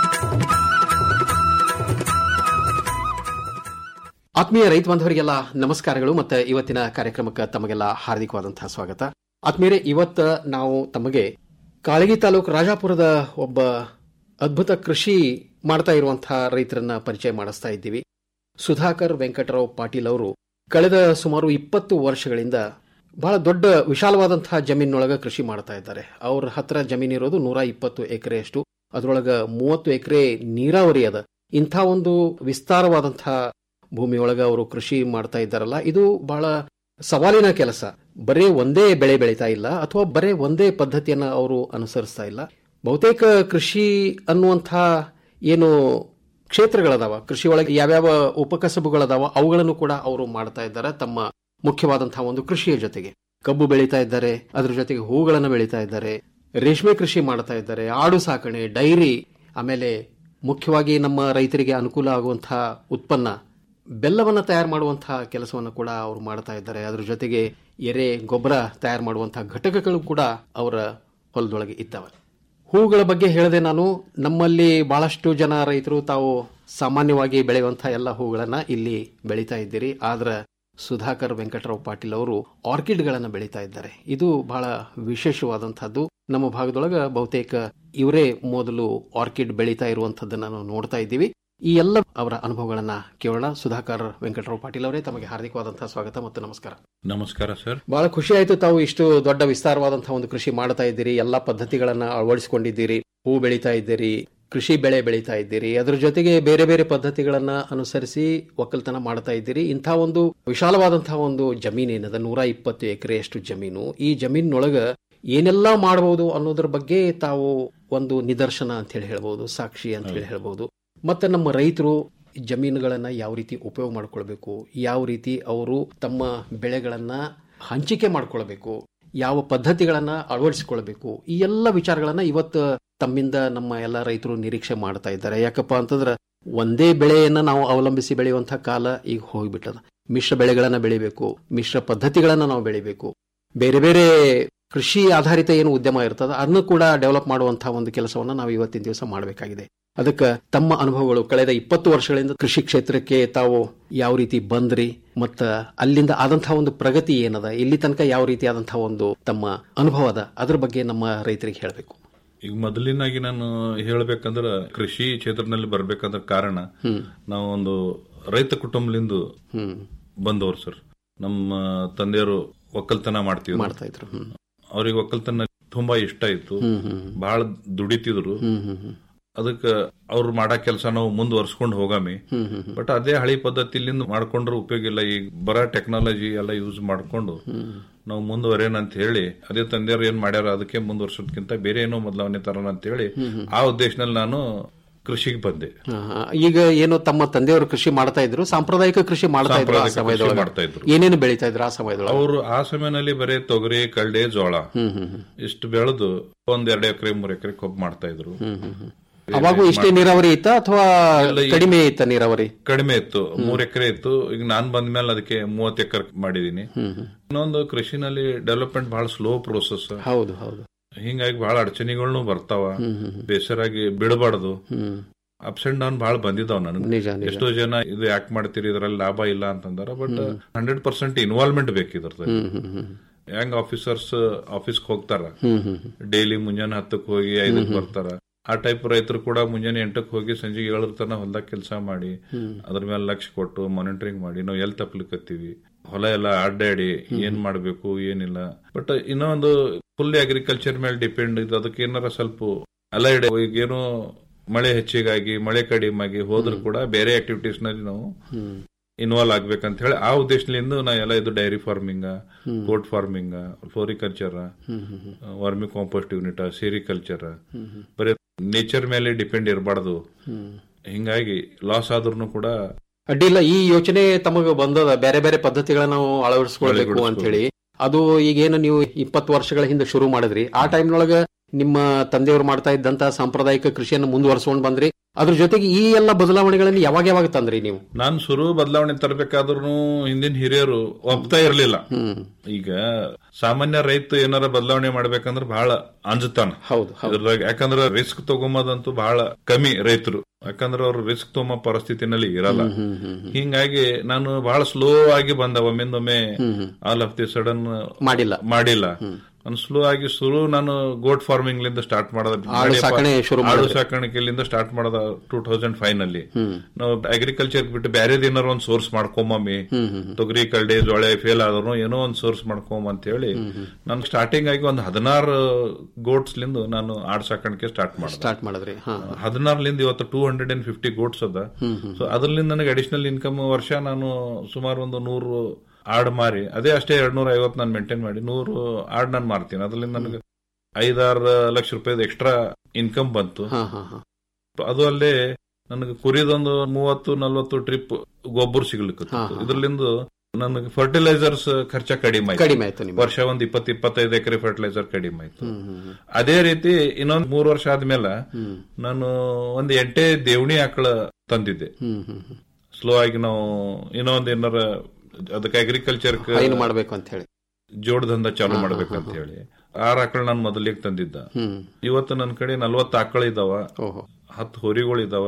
ಆತ್ಮೀಯ ರೈತ ಬಾಂಧವರಿಗೆಲ್ಲ ನಮಸ್ಕಾರಗಳು ಮತ್ತೆ ಇವತ್ತಿನ ಕಾರ್ಯಕ್ರಮಕ್ಕೆ ತಮಗೆಲ್ಲ ಹಾರ್ದಿಕವಾದಂತಹ ಸ್ವಾಗತ ಆತ್ಮೀಯರೇ ಇವತ್ತ ನಾವು ತಮಗೆ ಕಾಳಗಿ ತಾಲೂಕು ರಾಜಾಪುರದ ಒಬ್ಬ ಅದ್ಭುತ ಕೃಷಿ ಮಾಡ್ತಾ ಇರುವಂತಹ ರೈತರನ್ನ ಪರಿಚಯ ಮಾಡಿಸ್ತಾ ಇದ್ದೀವಿ ಸುಧಾಕರ್ ವೆಂಕಟರಾವ್ ಪಾಟೀಲ್ ಅವರು ಕಳೆದ ಸುಮಾರು ಇಪ್ಪತ್ತು ವರ್ಷಗಳಿಂದ ಬಹಳ ದೊಡ್ಡ ವಿಶಾಲವಾದಂತಹ ಜಮೀನೊಳಗ ಕೃಷಿ ಮಾಡ್ತಾ ಇದ್ದಾರೆ ಅವ್ರ ಹತ್ರ ಜಮೀನಿರೋದು ನೂರ ಇಪ್ಪತ್ತು ಎಕರೆಯಷ್ಟು ಅದರೊಳಗ ಮೂವತ್ತು ಎಕರೆ ನೀರಾವರಿ ಅದ ಇಂಥ ಒಂದು ವಿಸ್ತಾರವಾದಂತಹ ಭೂಮಿಯೊಳಗ ಅವರು ಕೃಷಿ ಮಾಡ್ತಾ ಇದ್ದಾರಲ್ಲ ಇದು ಬಹಳ ಸವಾಲಿನ ಕೆಲಸ ಬರೇ ಒಂದೇ ಬೆಳೆ ಬೆಳೀತಾ ಇಲ್ಲ ಅಥವಾ ಬರೇ ಒಂದೇ ಪದ್ಧತಿಯನ್ನ ಅವರು ಅನುಸರಿಸ್ತಾ ಇಲ್ಲ ಬಹುತೇಕ ಕೃಷಿ ಅನ್ನುವಂಥ ಏನು ಕ್ಷೇತ್ರಗಳದಾವ ಕೃಷಿ ಒಳಗೆ ಯಾವ್ಯಾವ ಉಪಕಸಬುಗಳದಾವ ಅವುಗಳನ್ನು ಕೂಡ ಅವರು ಮಾಡ್ತಾ ಇದ್ದಾರೆ ತಮ್ಮ ಮುಖ್ಯವಾದಂತಹ ಒಂದು ಕೃಷಿಯ ಜೊತೆಗೆ ಕಬ್ಬು ಬೆಳೀತಾ ಇದ್ದಾರೆ ಅದ್ರ ಜೊತೆಗೆ ಹೂಗಳನ್ನು ಬೆಳೀತಾ ಇದ್ದಾರೆ ರೇಷ್ಮೆ ಕೃಷಿ ಮಾಡ್ತಾ ಇದ್ದಾರೆ ಆಡು ಸಾಕಣೆ ಡೈರಿ ಆಮೇಲೆ ಮುಖ್ಯವಾಗಿ ನಮ್ಮ ರೈತರಿಗೆ ಅನುಕೂಲ ಆಗುವಂತಹ ಉತ್ಪನ್ನ ಬೆಲ್ಲವನ್ನು ತಯಾರು ಮಾಡುವಂತಹ ಕೆಲಸವನ್ನು ಕೂಡ ಅವರು ಮಾಡ್ತಾ ಇದ್ದಾರೆ ಅದ್ರ ಜೊತೆಗೆ ಎರೆ ಗೊಬ್ಬರ ತಯಾರು ಮಾಡುವಂತಹ ಘಟಕಗಳು ಕೂಡ ಅವರ ಹೊಲದೊಳಗೆ ಇದ್ದಾವೆ ಹೂಗಳ ಬಗ್ಗೆ ಹೇಳಿದೆ ನಾನು ನಮ್ಮಲ್ಲಿ ಬಹಳಷ್ಟು ಜನ ರೈತರು ತಾವು ಸಾಮಾನ್ಯವಾಗಿ ಬೆಳೆಯುವಂತಹ ಎಲ್ಲ ಹೂಗಳನ್ನ ಇಲ್ಲಿ ಬೆಳೀತಾ ಇದ್ದೀರಿ ಆದ್ರೆ ಸುಧಾಕರ್ ವೆಂಕಟರಾವ್ ಪಾಟೀಲ್ ಅವರು ಆರ್ಕಿಡ್ಗಳನ್ನು ಬೆಳೀತಾ ಇದ್ದಾರೆ ಇದು ಬಹಳ ವಿಶೇಷವಾದಂತಹದ್ದು ನಮ್ಮ ಭಾಗದೊಳಗ ಬಹುತೇಕ ಇವರೇ ಮೊದಲು ಆರ್ಕಿಡ್ ಬೆಳೀತಾ ಇರುವಂತದ್ದನ್ನ ನಾವು ನೋಡ್ತಾ ಇದ್ದೀವಿ ಈ ಎಲ್ಲ ಅವರ ಅನುಭವಗಳನ್ನ ಕೇಳೋಣ ಸುಧಾಕರ್ ವೆಂಕಟರಾವ್ ಪಾಟೀಲ್ ಅವರೇ ತಮಗೆ ಹಾರ್ದಿಕವಾದಂತಹ ಸ್ವಾಗತ ಮತ್ತು ನಮಸ್ಕಾರ ನಮಸ್ಕಾರ ಸರ್ ಬಹಳ ಖುಷಿ ಆಯ್ತು ತಾವು ಇಷ್ಟು ದೊಡ್ಡ ವಿಸ್ತಾರವಾದಂತಹ ಒಂದು ಕೃಷಿ ಮಾಡ್ತಾ ಇದ್ದೀರಿ ಎಲ್ಲಾ ಪದ್ಧತಿಗಳನ್ನ ಅಳವಡಿಸಿಕೊಂಡಿದ್ದೀರಿ ಹೂ ಬೆಳೀತಾ ಇದ್ದೀರಿ ಕೃಷಿ ಬೆಳೆ ಬೆಳೀತಾ ಇದ್ದೀರಿ ಅದ್ರ ಜೊತೆಗೆ ಬೇರೆ ಬೇರೆ ಪದ್ಧತಿಗಳನ್ನ ಅನುಸರಿಸಿ ಒಕ್ಕಲ್ತನ ಮಾಡ್ತಾ ಇದ್ದೀರಿ ಇಂಥ ಒಂದು ವಿಶಾಲವಾದಂತಹ ಒಂದು ಜಮೀನು ಏನದ ನೂರ ಇಪ್ಪತ್ತು ಎಕರೆಯಷ್ಟು ಜಮೀನು ಈ ಜಮೀನೊಳಗ ಏನೆಲ್ಲ ಮಾಡಬಹುದು ಅನ್ನೋದ್ರ ಬಗ್ಗೆ ತಾವು ಒಂದು ನಿದರ್ಶನ ಅಂತ ಹೇಳಿ ಹೇಳ್ಬಹುದು ಸಾಕ್ಷಿ ಅಂತ ಹೇಳಿ ಹೇಳ್ಬಹುದು ಮತ್ತೆ ನಮ್ಮ ರೈತರು ಜಮೀನುಗಳನ್ನ ಯಾವ ರೀತಿ ಉಪಯೋಗ ಮಾಡ್ಕೊಳ್ಬೇಕು ಯಾವ ರೀತಿ ಅವರು ತಮ್ಮ ಬೆಳೆಗಳನ್ನ ಹಂಚಿಕೆ ಮಾಡ್ಕೊಳ್ಬೇಕು ಯಾವ ಪದ್ಧತಿಗಳನ್ನ ಅಳವಡಿಸಿಕೊಳ್ಬೇಕು ಈ ಎಲ್ಲ ವಿಚಾರಗಳನ್ನ ಇವತ್ತು ತಮ್ಮಿಂದ ನಮ್ಮ ಎಲ್ಲ ರೈತರು ನಿರೀಕ್ಷೆ ಮಾಡ್ತಾ ಇದ್ದಾರೆ ಯಾಕಪ್ಪ ಅಂತಂದ್ರೆ ಒಂದೇ ಬೆಳೆಯನ್ನ ನಾವು ಅವಲಂಬಿಸಿ ಬೆಳೆಯುವಂತಹ ಕಾಲ ಈಗ ಹೋಗ್ಬಿಟ್ಟದ ಮಿಶ್ರ ಬೆಳೆಗಳನ್ನ ಬೆಳಿಬೇಕು ಮಿಶ್ರ ಪದ್ಧತಿಗಳನ್ನ ನಾವು ಬೆಳಿಬೇಕು ಬೇರೆ ಬೇರೆ ಕೃಷಿ ಆಧಾರಿತ ಏನು ಉದ್ಯಮ ಇರ್ತದ ಅದನ್ನು ಕೂಡ ಡೆವಲಪ್ ಮಾಡುವಂತಹ ಒಂದು ಕೆಲಸವನ್ನ ನಾವು ಇವತ್ತಿನ ದಿವಸ ಮಾಡಬೇಕಾಗಿದೆ ಅದಕ್ಕೆ ತಮ್ಮ ಅನುಭವಗಳು ಕಳೆದ ಇಪ್ಪತ್ತು ವರ್ಷಗಳಿಂದ ಕೃಷಿ ಕ್ಷೇತ್ರಕ್ಕೆ ತಾವು ಯಾವ ರೀತಿ ಬಂದ್ರಿ ಮತ್ತ ಅಲ್ಲಿಂದ ಆದಂತಹ ಒಂದು ಪ್ರಗತಿ ಏನದ ಇಲ್ಲಿ ತನಕ ಯಾವ ರೀತಿಯಾದಂತಹ ಒಂದು ತಮ್ಮ ಅನುಭವ ಅದ ಅದ್ರ ಬಗ್ಗೆ ನಮ್ಮ ರೈತರಿಗೆ ಹೇಳಬೇಕು ಈಗ ಮೊದಲಿನಾಗಿ ನಾನು ಹೇಳ್ಬೇಕಂದ್ರ ಕೃಷಿ ಕ್ಷೇತ್ರದಲ್ಲಿ ಬರ್ಬೇಕಂದ್ರ ಕಾರಣ ನಾವು ಒಂದು ರೈತ ಕುಟುಂಬದಿಂದ ಬಂದವರು ಸರ್ ನಮ್ಮ ತಂದೆಯವರು ಒಕ್ಕಲ್ತನ ಮಾಡ್ತಿದ್ರು ಮಾಡ್ತಾ ಇದ್ರು ಅವ್ರಿಗೆ ಒಕ್ಕಲ್ತನ ತುಂಬಾ ಇಷ್ಟ ಇತ್ತು ಬಹಳ ದುಡಿತಿದ್ರು ಅದಕ್ಕ ಅವ್ರು ಮಾಡೋ ಕೆಲಸ ನಾವು ಮುಂದುವರ್ಸ್ಕೊಂಡು ಹೋಗಾಮಿ ಬಟ್ ಅದೇ ಹಳಿ ಪದ್ಧತಿಲಿಂದ ಮಾಡ್ಕೊಂಡ್ರೆ ಉಪಯೋಗ ಇಲ್ಲ ಈಗ ಬರ ಟೆಕ್ನಾಲಜಿ ಎಲ್ಲ ಯೂಸ್ ಮಾಡ್ಕೊಂಡು ನಾವು ಮುಂದುವರೇನ ಅಂತ ಹೇಳಿ ಅದೇ ತಂದೆಯವ್ರು ಏನ್ ಮಾಡ್ಯಾರ ಅದಕ್ಕೆ ಮುಂದುವರ್ಸೋದಕ್ಕಿಂತ ಬೇರೆ ಏನೋ ಬದಲಾವಣೆ ತರೋಣ ಅಂತ ಹೇಳಿ ಆ ಉದ್ದೇಶದಲ್ಲಿ ನಾನು ಕೃಷಿಗೆ ಬಂದೆ ಈಗ ಏನು ತಮ್ಮ ತಂದೆಯವರು ಕೃಷಿ ಮಾಡ್ತಾ ಇದ್ರು ಸಾಂಪ್ರದಾಯಿಕ ಕೃಷಿ ಮಾಡ್ತಾ ಇದ್ರು ಆ ಸಾಂಪ್ರದಾಯಿಕ ಕೃಷಿ ಸಮಯದೊಳಗೆ ಮಾಡ್ತಾ ಇದ್ರು. ಏನೇನು ಬೆಳೀತಾ ಇದ್ರು ಆ ಸಮಯದೊಳಗೆ ಅವರು ಆ ಸಮಯದಲ್ಲಿ ಬರೀ ತೊಗರಿ ಕಳ್ಳೆ ಜೋಳ ಇಷ್ಟು ಬೆಳೆದು ಒಂದ್ ಎರಡು ಎಕರೆ ಮೂರ್ ಎಕರೆ ಕಬ್ಬು ಮಾಡ್ತಾ ಇದ್ರು ಅವಾಗೂ ಇಷ್ಟೇ ನೀರಾವರಿ ಇತ್ತ ಅಥವಾ ಇಲ್ಲ, ಈ- ಕಡಿಮೆ ಇತ್ತ ನೀರಾವರಿ ಕಡಿಮೆ ಇತ್ತು ಮೂರ್ ಎಕರೆ ಇತ್ತು ಈಗ ನಾನ್ ಬಂದ್ಮೇಲೆ ಅದಕ್ಕೆ ಮೂವತ್ ಎಕರೆ ಮಾಡಿದೀನಿ ಇನ್ನೊಂದು ಕೃಷಿನಲ್ಲಿ ಡೆವಲಪ್ಮೆಂಟ್ ಬಹಳ ಸ್ಲೋ ಪ್ರೋಸೆಸ್ ಹೌದು ಹೌದು ಹಿಂಗಾಗಿ ಬಹಳ ಅಡಚಣೆಗಳನ್ನು ಬರ್ತಾವ ಬೇಸರಾಗಿ ಬಿಡಬಾರ್ದು ಅಪ್ಸ್ ಅಂಡ್ ಡೌನ್ ಬಹಳ ಬಂದಿದ್ದಾವ ನನಗೆ ನಿಜ, ನಿಜ. ಎಷ್ಟೋ ಜನ ಇದು ಯಾಕೆ ಮಾಡ್ತೀರಿ ಇದ್ರಲ್ಲಿ ಲಾಭ ಇಲ್ಲ ಅಂತಂದಾರ ಬಟ್ ಹಂಡ್ರೆಡ್ ಪರ್ಸೆಂಟ್ ಇನ್ವಾಲ್ವ್ಮೆಂಟ್ ಬೇಕು ಇದ್ರದ್ದು ಹೆಂಗ್ ಆಫೀಸರ್ಸ್ ಆಫೀಸ್ಗೆ ಹೋಗ್ತಾರ ಡೈಲಿ ಮುಂಜಾನೆ ಹತ್ತಕ್ಕೆ ಹೋಗಿ ಐದಕ್ಕೆ ಬರ್ತಾರ ಆ ಟೈಪ್ ರೈತರು ಕೂಡ ಮುಂಜಾನೆ ಎಂಟಕ್ಕೆ ಹೋಗಿ ಸಂಜೆ ಏಳರ ತನಕ ಹೊಲದಾಗ ಕೆಲಸ ಮಾಡಿ ಅದ್ರ ಮೇಲೆ ಲಕ್ಷ್ಯ ಕೊಟ್ಟು ಮಾನಿಟರಿಂಗ್ ಮಾಡಿ ನಾವು ಎಲ್ಲಿ ತಪ್ಪಲಿಕತ್ತೀವಿ ಹೊಲ ಎಲ್ಲ ಅಡ್ಡಾಡಿ ಏನ್ ಮಾಡ್ಬೇಕು ಏನಿಲ್ಲ ಬಟ್ ಇನ್ನೊಂದು ಫುಲ್ ಅಗ್ರಿಕಲ್ಚರ್ ಮೇಲೆ ಡಿಪೆಂಡ್ ಇದು ಅದಕ್ಕೆ ಏನಾರ ಸ್ವಲ್ಪ ಅಲೈಡ್ ಈಗೇನು ಮಳೆ ಹೆಚ್ಚಿಗಾಗಿ ಮಳೆ ಕಡಿಮೆ ಆಗಿ ಹೋದ್ರು ಕೂಡ ಬೇರೆ ಆಕ್ಟಿವಿಟೀಸ್ ನಲ್ಲಿ ನಾವು ಇನ್ವಾಲ್ವ್ ಆಗ್ಬೇಕಂತ ಹೇಳಿ ಆ ಉದ್ದೇಶದಿಂದ ನಾ ಎಲ್ಲ ಇದು dairy farming goat farming floriculture vermicompost unit sericulture ಬರೀ ನೇಚರ್ ಮೇಲೆ ಡಿಪೆಂಡ್ ಇರಬಾರ್ದು ಹಿಂಗಾಗಿ ಲಾಸ್ ಆದ್ರೂ ಕೂಡ ಅಡ್ಡಿಲ್ಲ ಈ ಯೋಚನೆ ತಮಗೆ ಬಂದದ ಬೇರೆ ಬೇರೆ ಪದ್ಧತಿಗಳನ್ನ ನಾವು ಅಳವಡಿಸ್ಕೊಳ್ಬೇಕು ಅಂತ ಹೇಳಿ ಅದು ಈಗೇನು ನೀವು ಇಪ್ಪತ್ತು ವರ್ಷಗಳ ಹಿಂದೆ ಶುರು ಮಾಡಿದ್ರಿ ಆ ಟೈಮ್ನೊಳಗ ನಿಮ್ಮ ತಂದೆಯವರು ಮಾಡ್ತಾ ಇದ್ದಂತ ಸಾಂಪ್ರದಾಯಿಕ ಕೃಷಿಯನ್ನು ಮುಂದುವರ್ಸ್ಕೊಂಡ್ ಬಂದ್ರಿ ಅದ್ರ ಜೊತೆಗೆ ಈ ಎಲ್ಲ ಬದಲಾವಣೆಗಳನ್ನು ಯಾವಾಗ ಯಾವಾಗ ತಂದ್ರಿ ನೀವು ನಾನ್ ಶುರು ಬದಲಾವಣೆ ತರಬೇಕಾದ್ರೂ ಹಿಂದಿನ ಹಿರಿಯರು ಒಪ್ತಾ ಇರ್ಲಿಲ್ಲ ಈಗ ಸಾಮಾನ್ಯ ರೈತ ಏನಾರ ಬದಲಾವಣೆ ಮಾಡ್ಬೇಕಂದ್ರೆ ಬಹಳ ಅಂಜತಾನ ಹೌದು ಇದ್ರಾಗ ಯಾಕಂದ್ರ ರಿಸ್ಕ್ ತಗೊಂಬದಂತೂ ಬಹಳ ಕಮ್ಮಿ ರೈತರು ಯಾಕಂದ್ರೆ ಅವ್ರು ರಿಸ್ಕ್ ತಗೊಂಬ ಪರಿಸ್ಥಿತಿನಲ್ಲಿ ಇರಲ್ಲ ಹಿಂಗಾಗಿ ನಾನು ಬಹಳ ಸ್ಲೋ ಆಗಿ ಬಂದ ಒಮ್ಮಿಂದೊಮ್ಮೆ ಆಲ್ ಆಫ್ ದಿ ಸಡನ್ ಮಾಡಿಲ್ಲ ಮಾಡಿಲ್ಲ ನಾನು ಸ್ಲೋ ಆಗಿ ಶುರು ನಾನು ಗೋಟ್ ಫಾರ್ಮಿಂಗ್ ಲಿಂದ ಸ್ಟಾರ್ಟ್ ಮಾಡೋದ ಆಡು ಸಾಕಣೆ ಶುರು ಆಡು ಮಾಡಿದ್ರಿ. ಸಾಕಾಣಿಕೆಲಿಂದ ಸ್ಟಾರ್ಟ್ ಮಾಡೋದ ಟೂ ತೌಸಂಡ್ ಫೈವ್ ನಲ್ಲಿ ನಾವು ಅಗ್ರಿಕಲ್ಚರ್ ಬಿಟ್ಟು ಬೇರೆದ್ ಏನಾರ ಒಂದ್ ಸೋರ್ಸ್ ಮಾಡ್ಕೊಂಬಮ್ಮಿ ತೊಗರಿ ಕಳ್ಳಿ ಜೋಳೆ ಫೇಲ್ ಆದ್ರು ಏನೋ ಒಂದ್ ಸೋರ್ಸ್ ಮಾಡ್ಕೊಂಬ ಅಂತ ಹೇಳಿ ನಾನು ಸ್ಟಾರ್ಟಿಂಗ್ ಆಗಿ ಒಂದ್ ಹದಿನಾರು ಗೋಟ್ಸ್ ಲಿಂದ ನಾನು ಆಡ್ ಸಾಕಾಣಿಕೆ ಸ್ಟಾರ್ಟ್ ಮಾಡಿದೆ ಸ್ಟಾರ್ಟ್ ಮಾಡಿದ್ರಿ ಹಾ ಹದಿನಾರಲಿಂದ ಇವತ್ತು two hundred and fifty goats ಅದ ಸೊ ಅದರಿಂದ ನನಗೆ ಅಡಿಷನಲ್ ಇನ್ಕಮ್ ವರ್ಷ ನಾನು ಸುಮಾರು ಒಂದು ನೂರು ಆಡ್ ಮಾರಿ ಅದೇ ಅಷ್ಟೇ ಎರಡ್ ನೂರ ಐವತ್ತು ನಾನು ಮೇಂಟೈನ್ ಮಾಡಿ ನೂರು ಆಡ್ ನಾನು ಮಾರ್ತೀನಿ ಅದರಿಂದ ನನಗೆ ಐದಾರು ಲಕ್ಷ ರೂಪಾಯಿ ಎಕ್ಸ್ಟ್ರಾ ಇನ್ಕಮ್ ಬಂತು ಅದು ಅಲ್ಲೇ ನನಗೆ ಕುರಿದೊಂದು ಮೂವತ್ತು ನಲ್ವತ್ತು ಟ್ರಿಪ್ ಗೊಬ್ಬರ ಸಿಗ್ಲಿಕ್ಕೆ ಇದ್ರಲಿಂದ ನನಗೆ ಫರ್ಟಿಲೈಸರ್ಸ್ ಖರ್ಚ ಕಡಿಮೆ ಕಡಿಮೆ ಆಯ್ತು ನಿಮ್ಗೆ. ವರ್ಷ ಒಂದ್ ಇಪ್ಪತ್ ಇಪ್ಪತ್ತೈದು ಎಕರೆ ಫರ್ಟಿಲೈಸರ್ ಕಡಿಮೆ ಆಯ್ತು ಅದೇ ರೀತಿ ಇನ್ನೊಂದ್ ಮೂರ್ ವರ್ಷ ಆದ್ಮೇಲೆ ನಾನು ಒಂದ್ ಎಂಟೇ ದೇವಣಿ ಆಕಳ ತಂದಿದ್ದೆ ಸ್ಲೋ ಆಗಿ ನಾವು ಇನ್ನೊಂದ್ ಏನಾರ ಅದಕ್ಕೆ ಅಗ್ರಿಕಲ್ಚರ್ ಹೈನು ಮಾಡ್ಬೇಕು ಅಂತ ಹೇಳಿ ಜೋಡ್ ದಂಧ ಚಾಲು ಮಾಡ್ಬೇಕಂತ ಹೇಳಿ ಆರ್ ಆಕಳ ನಾನು ಮೊದಲಿಗೆ ತಂದಿದ್ದ ಇವತ್ತು ನನ್ನ ಕಡೆ ನಲ್ವತ್ತು ಆಕಳ ಇದಾವ ಹತ್ತು ಹೋರಿಗಳು ಇದಾವ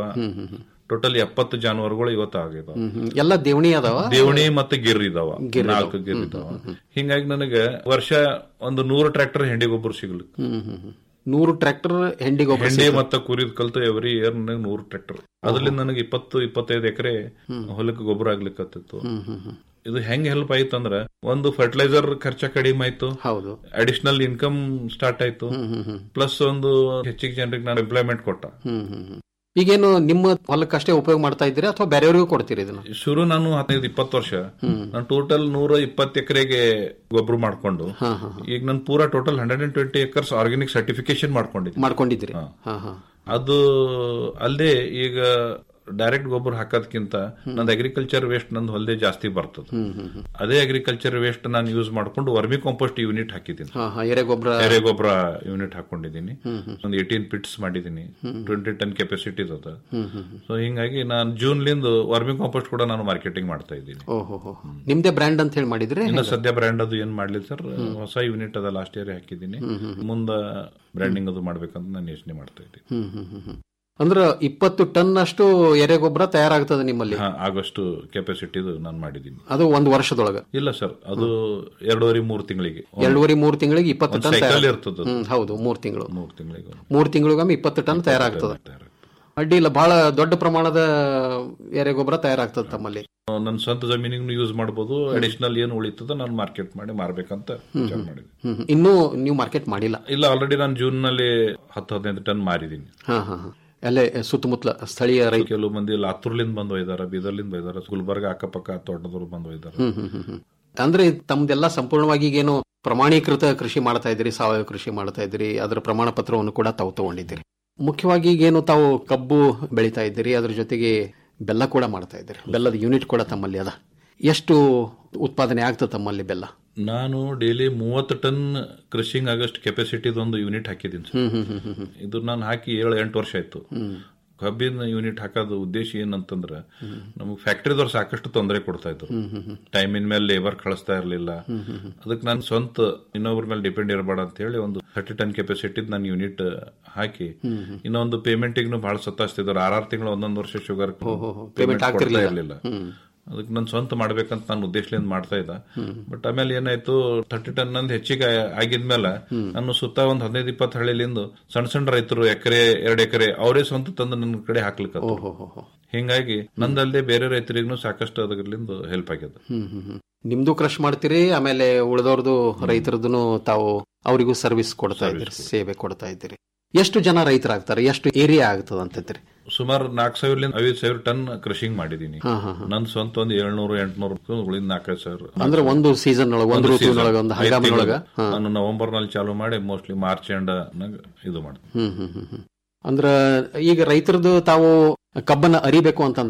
ಟೋಟಲ್ ಎಪ್ಪತ್ತು ಜಾನುವಾರುಗಳು ಇವತ್ತು ಆಗಿದಾವ ಎಲ್ಲ ದೇವಣಿ ಅದಾವ ದೇವಣಿ ಮತ್ತೆ ಗಿರ್ ಇದಾವ ಗಿರ್ ಇದಾವ. ನಾಲ್ಕು ಗಿರ್ ಇದಾವ ಹಿಂಗಾಗಿ ನನಗೆ ವರ್ಷ ಒಂದು ನೂರು ಟ್ರ್ಯಾಕ್ಟರ್ ಹೆಂಡಿ ಗೊಬ್ಬರ ಸಿಗ್ಲಿಕ್ಕೆ ಹ್ಮ್ ಹ್ಮ್ ಹ್ಮ್. ನೂರು ಟ್ರ್ಯಾಕ್ಟರ್ ಹೆಂಡಿ ಗೊಬ್ಬರ ಹೆಂಡಿ ಸಿಗ್ತದೆ. ಮತ್ತೆ ಕುರಿದ್ ಕಲ್ತು ಎವ್ರಿ ಇಯರ್ ನನಗೆ ನೂರು ಟ್ರ್ಯಾಕ್ಟರ್ ಅದ್ರಲ್ಲಿ ನನಗೆ ಇಪ್ಪತ್ತು ಇಪ್ಪತ್ತೈದು ಎಕರೆ ಹೊಲಕ್ಕೆ ಗೊಬ್ಬರ ಆಗ್ಲಿಕ್ಕತ್ತಿತ್ತು ಹ್ಮ್ ಹ್ಮ್ ಹ್ಮ್. ಇದು ಹೆಂಗ್ ಹೆಲ್ಪ್ ಆಯ್ತು ಅಂದ್ರೆ ಒಂದು ಫರ್ಟಿಲೈಸರ್ ಖರ್ಚ ಕಡಿಮೆ ಆಯ್ತು ಹೌದು ಅಡಿಷನಲ್ ಇನ್ಕಮ್ ಸ್ಟಾರ್ಟ್ ಆಯ್ತು ಪ್ಲಸ್ ಒಂದು ಹೆಚ್ಚಿಗೆ ಜನರಿಗೆ ನಾನು ಎಂಪ್ಲಾಯ್ಮೆಂಟ್ ಕೊಟ್ಟ ಹ್ಮ್ ಹ್ಮ್ ಹ್ಮ್. ಈಗೇನು ನಿಮ್ಮ ಹೊಲಕ್ಕಷ್ಟೇ ಉಪಯೋಗ ಮಾಡ್ತಾ ಇದ್ದೀರಾ ಅಥವಾ ಬೇರೆಯವರಿಗೂ ಕೊಡ್ತೀರಿ ಇದನ್ನ ಶುರು ನಾನು ಹದಿನೈದು ಇಪ್ಪತ್ತು ವರ್ಷ ನಾನು ಟೋಟಲ್ ನೂರ ಇಪ್ಪತ್ತು ಎಕರೆಗೆ ಗೊಬ್ಬರ ಮಾಡ್ಕೊಂಡು ಈಗ ನಾನು ಪೂರಾ total hundred and twenty acres organic certification ಮಾಡ್ಕೊಂಡಿದ್ದೆ ಮಾಡ್ಕೊಂಡಿದ್ದೀರಿ ಹಾ ಹಾ ಅದು ಅಲ್ಲದೆ ಈಗ ಡೈರೆಕ್ಟ್ ಗೊಬ್ಬರ ಹಾಕೋದ್ಕಿಂತ ನಂದು ಅಗ್ರಿಕಲ್ಚರ್ ವೇಸ್ಟ್ ನಂದು ಹೊಲದೇ ಜಾಸ್ತಿ ಬರ್ತದೆ ಅದೇ ಅಗ್ರಿಕಲ್ಚರ್ ವೇಸ್ಟ್ ನಾನು ಯೂಸ್ ಮಾಡ್ಕೊಂಡು ವರ್ಮಿ ಕಾಂಪೋಸ್ಟ್ ಯೂನಿಟ್ ಹಾಕಿದ್ದೀನಿ ಹಾ ಹಾ ಎರೆಗೊಬ್ಬರ ಎರೆಗೊಬ್ಬರ ಯೂನಿಟ್ ಹಾಕೊಂಡಿದ್ದೀನಿ ಒಂದು ಏಟೀನ್ ಪಿಟ್ಸ್ ಮಾಡಿದ್ದೀನಿ ಟ್ವೆಂಟಿ ಟನ್ ಕೆಪಾಸಿಟಿ ಅದ ಹ್ಮ್ ಹ್ಮ್ ಹ್ಮ್. ಸೊ ಹಿಂಗಾಗಿ ನಾನು ಜೂನ್ ಲಿಂದ ವರ್ಮಿ ಕಾಂಪೋಸ್ಟ್ ಕೂಡ ನಾನು ಮಾರ್ಕೆಟಿಂಗ್ ಮಾಡ್ತಾ ಇದ್ದೀನಿ ಓಹೋ ಹೋ ನಿಮ್ದೇ ಬ್ರ್ಯಾಂಡ್ ಅಂತ ಹೇಳಿ ಮಾಡಿದ್ರೆ ಇನ್ನು ಸದ್ಯ ಬ್ರ್ಯಾಂಡ್ ಅದು ಏನ್ ಮಾಡ್ಲಿಲ್ಲ ಸರ್ ಹೊಸ ಯೂನಿಟ್ ಅದ ಲಾಸ್ಟ್ ಇಯರ್ ಹಾಕಿದ್ದೀನಿ ಮುಂದ ಬ್ರ್ಯಾಂಡಿಂಗ್ ಅದು ಮಾಡ್ಬೇಕಂತ ನಾನು ಯೋಚನೆ ಮಾಡ್ತಾ ಇದ್ದೀನಿ ಹ್ಮ್ ಹ್ಮ್ ಹ್ಮ್ ಹ್ಮ್. ಅಂದ್ರ ಇಪ್ಪತ್ತು ಟನ್ ಅಷ್ಟು ಎರೆಗೊಬ್ಬರ ತಯಾರಾಗ್ತದೆ ನಿಮ್ಮಲ್ಲಿ ಹಾ, ಆಗಷ್ಟು ಕೆಪಾಸಿಟಿದು ನಾನು ಮಾಡಿದ್ದೀನಿ ಅದು ಒಂದು ವರ್ಷದೊಳಗ ಇಲ್ಲ ಸರ್ ಅದು ಎರಡೂವರೆ ಮೂರು ತಿಂಗಳಿಗೆ ಎರಡೂವರೆ ಮೂರು ತಿಂಗಳಿಗೆ ಇಪ್ಪತ್ತು ಟನ್ ಸೈಕಲ್ ತಯಾರ- ಇರ್ತದ ಹ್ಮ್, ಹೌದು ಮೂರು ತಿಂಗಳು ಮೂರು ತಿಂಗಳಿಗೆ ಮೂರು ತಿಂಗಳಿಗೊಮ್ಮೆ ಇಪ್ಪತ್ತು ಟನ್ ತಯಾರಾಗ್ತದೆ ಅಡ್ಡಿ ಇಲ್ಲ ಬಹಳ ದೊಡ್ಡ ಪ್ರಮಾಣದ ಎರೆಗೊಬ್ಬರ ತಯಾರಾಗ್ತದೆ ತಮ್ಮಲ್ಲಿ ನನ್ನ ಸ್ವಂತ ಜಮೀನಿಗೂ ಯೂಸ್ ಮಾಡ್ಬೋದು ಅಡಿಷನಲ್ ಏನು ಉಳಿತದ ನಾನು ಮಾರ್ಕೆಟ್ ಮಾಡಿ ಮಾರ್ಬೇಕಂತ ವಿಚಾರ ಮಾಡಿದ್ದೀನಿ ಹ್ಮ್ ಹ್ಮ್. ಇನ್ನೂ ನೀವು ಮಾರ್ಕೆಟ್ ಮಾಡಿಲ್ಲ ಇಲ್ಲ ಆಲ್ರೆಡಿ ನಾನು ಜೂನ್ ನಲ್ಲಿ ಹತ್ತು ಹದಿನೈದು ಟನ್ ಮಾರಿದ್ದೀನಿ ಹಾ ಹಾ ಹಾ ಅಲ್ಲೇ ಸುತ್ತಮುತ್ತಲ ಸ್ಥಳೀಯ ರೈತ ಕೆಲವು ಮಂದಿ ಲಾತೂರ್ಲಿಂದ ಬಂದು ಒಯ್ದಾರ ಬೀದರ್ಲಿಂದ ಬೈದಾರ ಗುಲ್ಬರ್ಗ ಅಕ್ಕಪಕ್ಕ ತೋಟದವ್ರು ಬಂದು ಒಯ್ದಾರ ಹ್ಮ್ ಹ್ಮ್ ಹ್ಮ್ ಹ್ಮ್. ಅಂದ್ರೆ ತಮ್ದೆಲ್ಲ ಸಂಪೂರ್ಣವಾಗಿ ಈಗೇನು ಪ್ರಮಾಣೀಕೃತ ಕೃಷಿ ಮಾಡ್ತಾ ಇದ್ದೀರಿ ಸಾವಯವ ಕೃಷಿ ಮಾಡ್ತಾ ಇದ್ದೀರಿ ಅದರ ಪ್ರಮಾಣ ಪತ್ರವನ್ನು ಕೂಡ ತಾವು ತಗೊಂಡಿದ್ದೀರಿ ಮುಖ್ಯವಾಗಿ ಈಗೇನು ತಾವು ಕಬ್ಬು ಬೆಳೀತಾ ಇದ್ದೀರಿ ಅದ್ರ ಜೊತೆಗೆ ಬೆಲ್ಲ ಕೂಡ ಮಾಡ್ತಾ ಇದ್ದೀರಿ ಬೆಲ್ಲದ ಯೂನಿಟ್ ಕೂಡ ತಮ್ಮಲ್ಲಿ ಅದ ಎಷ್ಟು ಉತ್ಪಾದನೆ ಆಗ್ತದೆ ತಮ್ಮಲ್ಲಿ ಬೆಲ್ಲ ನಾನು ಡೈಲಿ ಮೂವತ್ತು ಟನ್ ಕೃಷಿಂಗ್ ಆಗಸ್ಟ್ ಕೆಪಾಸಿಟಿದ ಒಂದು ಯೂನಿಟ್ ಹಾಕಿದ್ದೀನಿ ಸರ್. ಹ್ಮ್ ಹ್ಮ್ ಹ್ಮ್ ಹ್ಮ್ ಹ್ಮ್. ಇದು ನಾನು ಹಾಕಿ ಏಳು ಎಂಟು ವರ್ಷ ಆಯ್ತು ಹ್ಮ್. ಕಬ್ಬಿನ ಯೂನಿಟ್ ಹಾಕೋದು ಉದ್ದೇಶ ಏನಂತಂದ್ರೆ ನಮಗೆ ಫ್ಯಾಕ್ಟ್ರಿದವ್ರು ಸಾಕಷ್ಟು ತೊಂದರೆ ಕೊಡ್ತಾ ಇದ್ರು ಹ್ಮ್ ಹ್ಮ್ ಹ್ಮ್. ಟೈಮಿನ ಮೇಲೆ ಲೇಬರ್ ಕಳಿಸ್ತಾ ಇರಲಿಲ್ಲ ಹ್ಮ್ ಹ್ಮ್ ಹ್ಮ್. ಅದಕ್ಕೆ ನಾನು ಸ್ವಂತ ಇನ್ನೊಬ್ಬರ ಮೇಲೆ ಡಿಪೆಂಡ್ ಇರಬೇಡ ಅಂತ ಹೇಳಿ ಒಂದು ಥರ್ಟಿ ಟನ್ ಕೆಪಾಸಿಟಿ ನಾನು ಯೂನಿಟ್ ಹಾಕಿ ಹ್ಮ್ ಹ್ಮ್. ಇನ್ನೊಂದು ಪೇಮೆಂಟಿಗೂ ಬಹಳ ಸತಾಸ್ತಿದ್ರು ಆರಾರು ತಿಂಗಳು ಒಂದೊಂದು ವರ್ಷ ಶುಗರ್ ಹೋ, ಹೋ, ಹೋ. Payment ಆಗ್ತಿರ್ಲಿಲ್ಲ. ಇರಲಿಲ್ಲ ಹ್ಮ್. ಅದಕ್ಕೆ ನಾನು ಸ್ವಂತ ಮಾಡ್ಬೇಕಂತ ನಾನು ಉದ್ದೇಶದಿಂದ ಮಾಡ್ತಾ ಇದ್ದ ಹ್ಮ್. ಬಟ್ ಆಮೇಲೆ ಏನಾಯ್ತು ಥರ್ಟಿ ಟನ್ ನಂದು ಹೆಚ್ಚಿಗೆ ಆಗಿದ್ಮೇಲೆ ನಾನು ಸುತ್ತ ಒಂದ್ ಹದಿನೈದು ಇಪ್ಪತ್ತು ಹಳ್ಳಿಲಿಂದ ಸಣ್ಣ ಸಣ್ಣ ರೈತರು ಎಕರೆ ಎರಡು ಎಕರೆ ಅವರೇ ಸ್ವಂತ ತಂದು ನನ್ನ ಕಡೆ ಹಾಕ್ಲಿಕ್ಕೆ ಓಹೋ ಹೋ ಹೋ. ಹಿಂಗಾಗಿ ನಂದಲ್ಲದೆ ಬೇರೆ ರೈತರಿಗೂ ಸಾಕಷ್ಟು ಅದರಿಂದ ಹೆಲ್ಪ್ ಆಗ್ಯದ ಹ್ಮ್ ಹ್ಮ್ ಹ್ಮ್. ನಿಮ್ದು ಕ್ರಶ್ ಮಾಡ್ತೀರಿ ಆಮೇಲೆ ಉಳಿದವ್ರದ್ದು ರೈತರದ್ದು ತಾವು ಅವರಿಗೂ ಸರ್ವಿಸ್ ಕೊಡ್ತಾ ಇದ್ದೀರಿ ಸೇವೆ ಕೊಡ್ತಾ ಇದ್ದೀರಿ ಎಷ್ಟು ಜನ ರೈತರಾಗ್ತಾರೆ ಎಷ್ಟು ಏರಿಯಾ ಆಗ್ತದ ಅಂತಂತೀರಿ ಸುಮಾರು ನಾಲ್ಕು ಸಾವಿರಲಿಂದ ಐದು ಸಾವಿರ ಟನ್ ಕೃಷಿಂಗ್ ಮಾಡಿದೀನಿ ಹಾ, ಹಾ, ಹಾ. ನನ್ ಸ್ವಂತ ಒಂದು ಏಳ್ನೂರು ಎಂಟ್ನೂರು ಉಳಿದ ನಾಲ್ಕೈದು ಸಾವಿರ ಅಂದ್ರೆ ಒಂದು ಸೀಸನ್ ಒಳಗ ಒಂದು ಒಂದು ಋತುವಿನೊಳಗ ಒಂದು season. ಐದ್ ಹಂಗಾಮಿನೊಳಗ ತಿಂಗಳು. ಹಾ. ನಾನು ನವೆಂಬರ್ ನಲ್ಲಿ ಚಾಲು ಮಾಡಿ ಮೋಸ್ಟ್ಲಿ ಮಾರ್ಚ್ ಎಂಡ್ ಇದು ಮಾಡ್ತೀನಿ ಹ್ಮ್ ಹ್ಮ್ ಹ್ಮ್ ಹ್ಮ್. ಅಂದ್ರ ಈಗ ರೈತರದ್ದು ತಾವು ಕಬ್ಬನ್ನ ಅರಿಬೇಕು ಅಂತಂದಾಗ